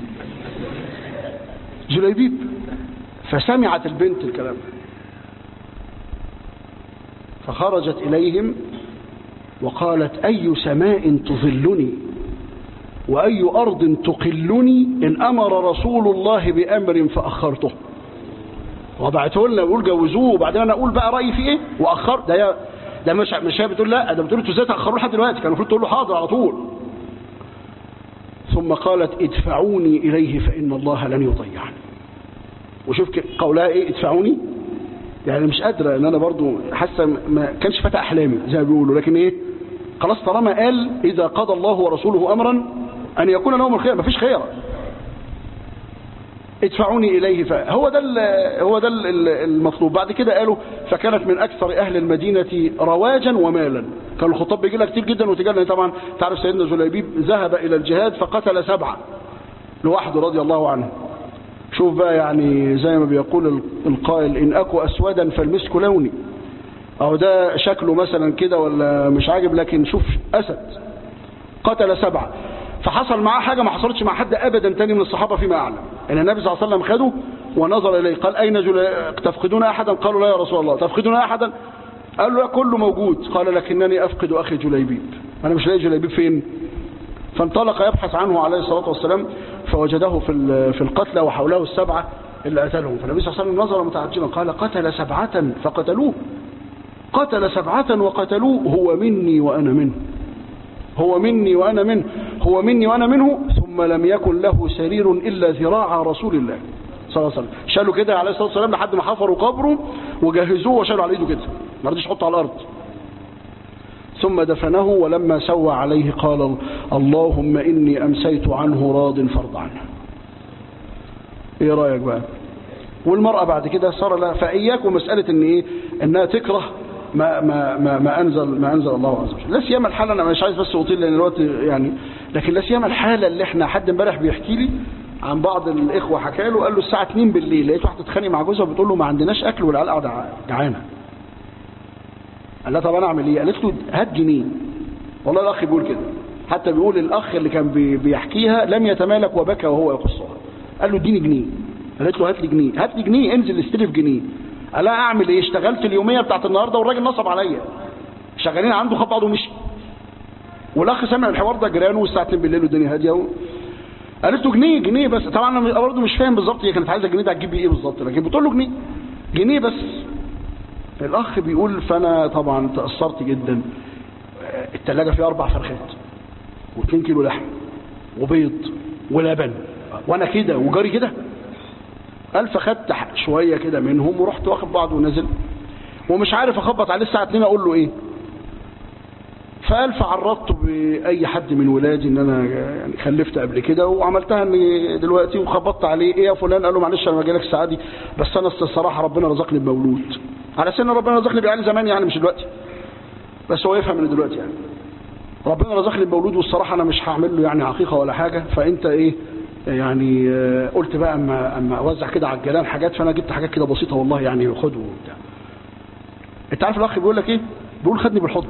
جليبيب فسمعت البنت الكلام فخرجت اليهم وقالت أي سماء تظلني وأي أرض تقلني إن أمر رسول الله بأمر فأخرته وضعته لنا ويقول جوزوه وبعدين أنا أقول بقى رأيي في إيه وأخر ده ده مش مش هي بتقول لا ده بتقول انتوا ازاي تأخروه لحد دلوقتي كان المفروض تقول له حاضر على طول ثم قالت ادفعوني إليه فإن الله لن يضيعني وشوف قولها إيه ادفعوني يعني مش قادرة ان انا برضو حاسة ما كانش فتح احلامي زي ما بيقولوا لكن ايه خلاص طالما قال اذا قضى الله ورسوله امرا ان يكون لهم الخير مفيش خير ادفعوني اليه فهو ده هو ده المطلوب بعد كده قالوا فكانت من اكثر اهل المدينه رواجا ومالا كان الخطاب بيجي لها كتير جدا وتجي طبعا تعرف سيدنا جليبيب ذهب الى الجهاد فقتل سبعه لوحده رضي الله عنه شوف بقى يعني زي ما بيقول القائل إن أكو أسودا فالمسك لوني أو ده شكله مثلا كده ولا مش عاجب لكن شوف أسد قتل سبعة فحصل معاه حاجة ما حصلتش مع حد أبدا تاني من الصحابة فيما أعلم إن النبي صلى الله عليه وسلم خده ونظر إليه قال أين جل... تفقدون أحدا قالوا لا يا رسول الله تفقدون أحدا قال له كله موجود قال لكنني أفقد أخي جليبيب أنا مش لاقي جليبيب فين فانطلق يبحث عنه عليه الصلاة والسلام فوجده في في القتلى وحوله السبعة اللي قتلهم فالنبي صلى الله عليه وسلم نظر متعجبا قال قتل سبعة فقتلوه قتل سبعة وقتلوه هو مني وأنا منه هو مني وأنا منه هو مني وأنا منه ثم لم يكن له سرير إلا ذراع رسول الله صلى الله عليه وسلم شالوا كده عليه الصلاة والسلام لحد ما حفروا قبره وجهزوه وشالوا على ايده كده ما رضيش يحطه على الأرض ثم دفنه ولما سوى عليه قال اللهم إني أمسيت عنه راض فرض عنه ايه رأيك بقى والمرأة بعد كده صار لها فإياكم مسألة ان ايه انها تكره ما ما ما, ما انزل ما انزل الله عز وجل لا سيما الحاله انا مش عايز بس اطيل لان الوقت يعني لكن لا سيما الحاله اللي احنا حد امبارح بيحكي لي عن بعض الاخوه حكى له قال له الساعه 2 بالليل لقيت واحده تتخانق مع جوزها وبتقول له ما عندناش اكل والعيال قاعده جعانه قال لها طب انا اعمل ايه قالت له هات جنيه والله الاخ بيقول كده حتى بيقول الاخ اللي كان بيحكيها لم يتمالك وبكى وهو يقصها قال له اديني جنيه قالت له هات لي جنيه هات لي جنيه انزل استلف جنيه قال لها اعمل ايه اشتغلت اليوميه بتاعت النهارده والراجل نصب عليا شغالين عنده خد بعضه ومشي والاخ سمع الحوار ده جيرانه والساعه 2 بالليل والدنيا هاديه و... قالت له جنيه جنيه بس طبعا انا برضه مش فاهم بالظبط هي كانت عايزه الجنيه ده هتجيب بيه ايه بالظبط لكن بتقول له جنيه جنيه بس الاخ بيقول فانا طبعا تاثرت جدا الثلاجه فيها اربع فرخات و2 كيلو لحم وبيض ولبن وانا كده وجاري كده قال فخدت شويه كده منهم ورحت واخد بعض ونازل ومش عارف اخبط عليه الساعه 2 اقول له ايه فقال فعرضته باي حد من ولادي ان انا يعني خلفت قبل كده وعملتها اني دلوقتي وخبطت عليه ايه يا فلان قال له معلش انا جاي لك الساعه دي بس انا الصراحه ربنا رزقني بمولود على سن ربنا رزقني بعيال زمان يعني مش دلوقتي بس هو يفهم من دلوقتي يعني ربنا رزقني بمولود والصراحه انا مش هعمل له يعني عقيقه ولا حاجه فانت ايه يعني قلت بقى اما اما اوزع كده على الجيران حاجات فانا جبت حاجات كده بسيطه والله يعني خده وبتاع انت عارف الاخ بيقول لك ايه بيقول خدني بالحضن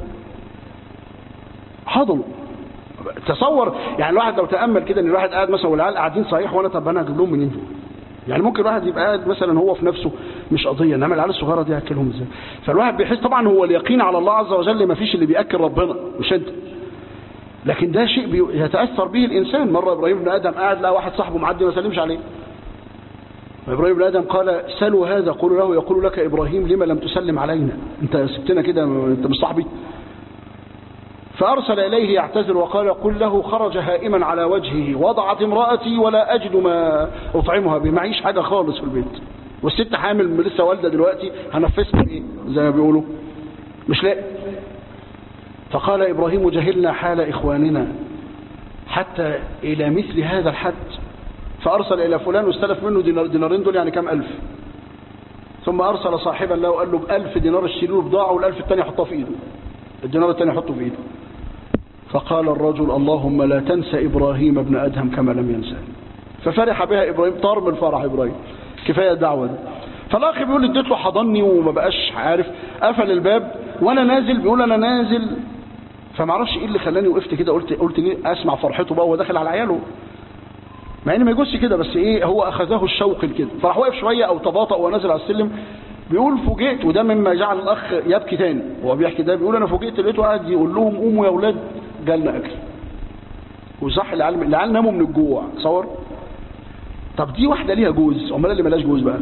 حضنه تصور يعني الواحد لو تامل كده ان الواحد قاعد مثلا والعيال قاعدين صحيح وانا طب انا اجيب لهم منين دول يعني ممكن الواحد يبقى قاعد مثلا هو في نفسه مش قضيه انما العيال الصغيره دي هاكلهم ازاي فالواحد بيحس طبعا هو اليقين على الله عز وجل ما فيش اللي بياكل ربنا مش انت لكن ده شيء يتاثر به الانسان مره ابراهيم بن ادم قاعد لقى واحد صاحبه معدي ما سلمش عليه ابراهيم بن ادم قال سلوا هذا قولوا له يقول لك ابراهيم لما لم تسلم علينا انت سبتنا كده انت مش صاحبي فارسل اليه يعتذر وقال قل له خرج هائما على وجهه وضعت امراتي ولا اجد ما اطعمها به معيش حاجه خالص في البيت والست حامل لسه والده دلوقتي هنفسها ايه زي ما بيقولوا مش لاقي فقال إبراهيم جهلنا حال إخواننا حتى إلى مثل هذا الحد فأرسل إلى فلان واستلف منه دينار دينارين دول يعني كم ألف ثم أرسل صاحبا له وقال له بألف دينار اشتري له بضاعة والألف الثاني يحطها في إيده الدينار الثاني يحطه في إيده فقال الرجل اللهم لا تنسى إبراهيم ابن أدهم كما لم ينسى ففرح بها إبراهيم طار من فرح إبراهيم كفاية الدعوة دي فالأخ بيقول اديت له حضني وما بقاش عارف قفل الباب وأنا نازل بيقول أنا نازل فما اعرفش ايه اللي خلاني وقفت كده قلت قلت ليه اسمع فرحته بقى وهو داخل على عياله مع ان ما يجوزش كده بس ايه هو اخذه الشوق كده فراح واقف شويه او تباطأ ونازل على السلم بيقول فوجئت وده مما جعل الاخ يبكي تاني وهو بيحكي ده بيقول انا فوجئت لقيته قاعد يقول لهم قوموا يا اولاد جالنا اكل وصح العيال العيال ناموا من الجوع تصور طب دي واحده ليها جوز امال اللي ملاش جوز بقى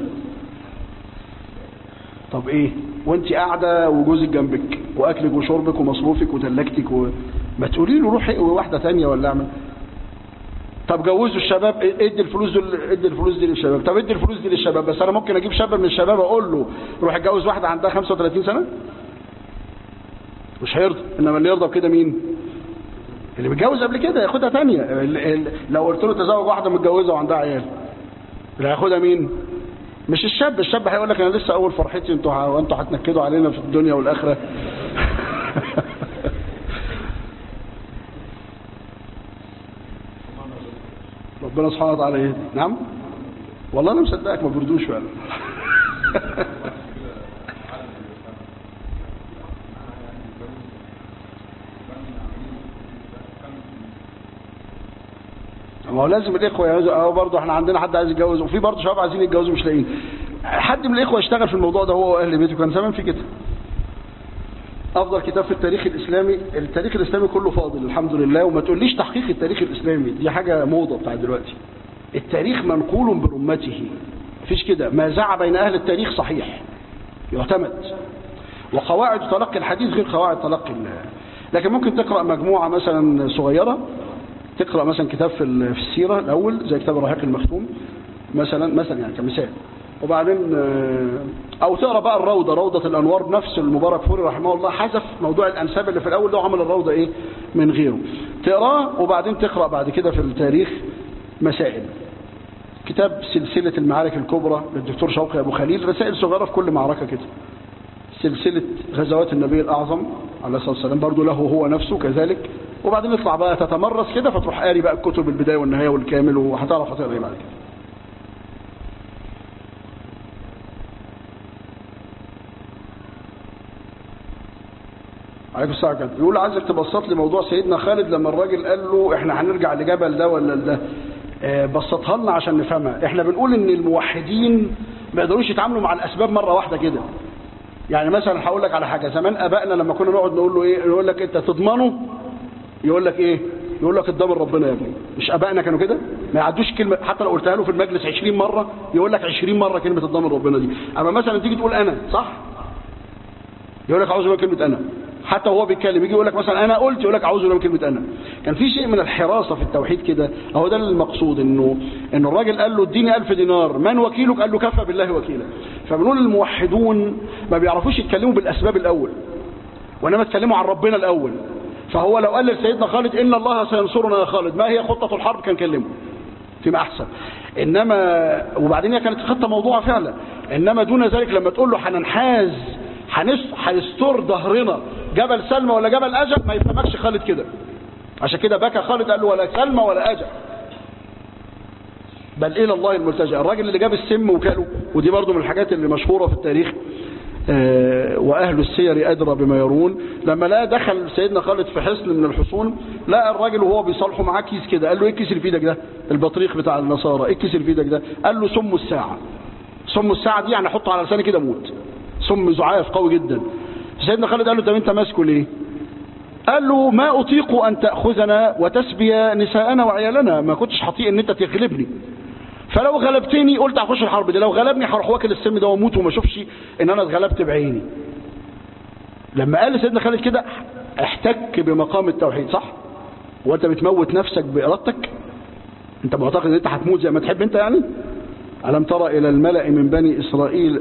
طب ايه وانت قاعده وجوزك جنبك واكلك وشربك ومصروفك وتلاجتك و... ما تقولي له روحي واحده ثانيه ولا اعمل طب جوزوا الشباب ادي الفلوس دول ادي الفلوس دي للشباب طب ادي الفلوس دي للشباب بس انا ممكن اجيب شاب من الشباب اقول له روح اتجوز واحده عندها 35 سنه مش هيرضى انما اللي يرضى بكده مين اللي متجوز قبل كده ياخدها ثانيه لو قلت له تزوج واحده متجوزه وعندها عيال اللي هياخدها مين مش الشاب الشاب هيقول لك انا لسه اول فرحتي انتوا انتوا هتنكدوا علينا في الدنيا والاخره ربنا سبحانه وتعالى يهدي نعم والله انا مصدقك ما بردوش فعلا ما هو لازم الاخوه يعوزوا اه برضه احنا عندنا حد عايز يتجوز وفي برضه شباب عايزين يتجوزوا مش لاقيين حد من الاخوه يشتغل في الموضوع ده هو واهل بيته كان زمان في كده افضل كتاب في التاريخ الاسلامي التاريخ الاسلامي كله فاضل الحمد لله وما تقوليش تحقيق التاريخ الاسلامي دي حاجه موضه بتاع دلوقتي التاريخ منقول برمته مفيش كده ما زع بين اهل التاريخ صحيح يعتمد وقواعد تلقي الحديث غير قواعد تلقي لكن ممكن تقرا مجموعه مثلا صغيره تقرا مثلا كتاب في في السيره الاول زي كتاب الرحيق المختوم مثلا مثلا يعني كمثال وبعدين او تقرا بقى الروضه روضه الانوار نفس المبارك فوري رحمه الله حذف موضوع الانساب اللي في الاول ده وعمل الروضه ايه من غيره تقراه وبعدين تقرا بعد كده في التاريخ مسائل كتاب سلسله المعارك الكبرى للدكتور شوقي ابو خليل رسائل صغيره في كل معركه كده سلسله غزوات النبي الاعظم عليه الصلاه والسلام برضه له هو نفسه كذلك وبعدين يطلع بقى تتمرس كده فتروح قاري بقى الكتب البدايه والنهايه والكامل وهتعرف هتقرا ايه بعد كده عليكم السلام كده يقول عايزك تبسط لي موضوع سيدنا خالد لما الراجل قال له احنا هنرجع لجبل ده ولا ده اه بسطها لنا عشان نفهمها احنا بنقول ان الموحدين ما يقدروش يتعاملوا مع الاسباب مره واحده كده يعني مثلا هقول لك على حاجه زمان ابائنا لما كنا نقعد نقول له ايه يقول لك انت تضمنه يقول لك ايه يقول لك الضامن ربنا يا ابني مش ابائنا كانوا كده ما يعدوش كلمه حتى لو قلتها له في المجلس 20 مره يقول لك 20 مره كلمه الضامن ربنا دي اما مثلا تيجي تقول انا صح يقول لك اعوذ بالله كلمه انا حتى وهو بيتكلم يجي يقول لك مثلا انا قلت يقول لك اعوذ بالله من كلمه انا كان في شيء من الحراسه في التوحيد كده اهو ده المقصود انه ان الراجل قال له اديني 1000 دينار من وكيلك قال له كفى بالله وكيلا فبنقول الموحدون ما بيعرفوش يتكلموا بالاسباب الاول وانما يتكلموا عن ربنا الاول فهو لو قال لسيدنا خالد ان الله سينصرنا يا خالد ما هي خطه الحرب كان كلمه فيما احسن انما وبعدين هي كانت خطه موضوعه فعلا انما دون ذلك لما تقول له هننحاز هنستر ظهرنا جبل سلمى ولا جبل اجل ما يفهمكش خالد كده عشان كده بكى خالد قال له ولا سلمى ولا اجل بل الى الله الملتجا الراجل اللي جاب السم وكاله ودي برضو من الحاجات اللي مشهوره في التاريخ آه واهل السير ادرى بما يرون لما لا دخل سيدنا خالد في حصن من الحصون لقى الراجل وهو بيصالحه معاه كيس كده قال له ايه الكيس اللي في ايدك ده البطريق بتاع النصارى ايه الكيس اللي في ايدك ده قال له سم الساعه سم الساعه دي يعني حطه على لساني كده موت سم زعاف قوي جدا سيدنا خالد قال له طب انت ماسكه ليه قال له ما اطيق ان تاخذنا وتسبي نساءنا وعيالنا ما كنتش هطيق ان انت تغلبني فلو غلبتني قلت هخش الحرب دي لو غلبني هروح واكل السم ده واموت وما اشوفش ان انا اتغلبت بعيني لما قال سيدنا خالد كده احتك بمقام التوحيد صح وانت بتموت نفسك بارادتك انت معتقد ان انت هتموت زي ما تحب انت يعني الم ترى الى الملأ من بني اسرائيل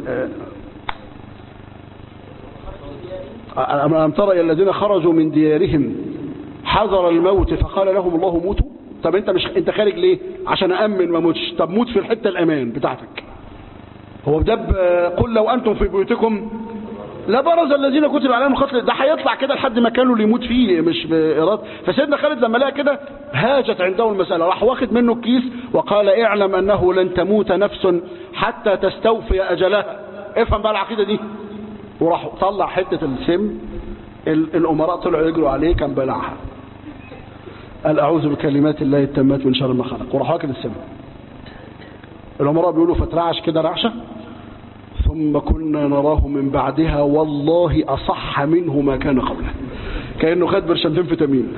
ألم ترى الذين خرجوا من ديارهم حذر الموت فقال لهم الله موتوا طب انت مش انت خارج ليه عشان أأمن ما موتش طب موت في الحتة الأمان بتاعتك هو ده قل لو أنتم في بيوتكم لبرز الذين كتب عليهم القتل ده هيطلع كده لحد مكانه اللي يموت فيه مش بإرادة فسيدنا خالد لما لقى كده هاجت عنده المسألة راح واخد منه الكيس وقال اعلم أنه لن تموت نفس حتى تستوفي أجلها افهم بقى العقيدة دي وراح طلع حتة السم الأمراء طلعوا يجروا عليه كان بلعها قال أعوذ بكلمات الله التامات من شر ما خلق وراح واكل السم الأمراء بيقولوا فترعش كده رعشة ثم كنا نراه من بعدها والله أصح منه ما كان قبله كأنه خد برشامتين فيتامين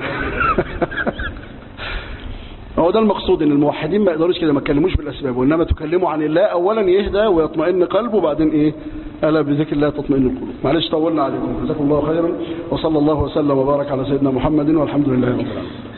هو ده المقصود ان الموحدين ما يقدروش كده ما يتكلموش بالاسباب وانما تكلموا عن الله اولا يهدى ويطمئن قلبه وبعدين ايه الا بذكر الله تطمئن القلوب معلش طولنا عليكم جزاكم الله خيرا وصلى الله وسلم وبارك على سيدنا محمد والحمد لله رب العالمين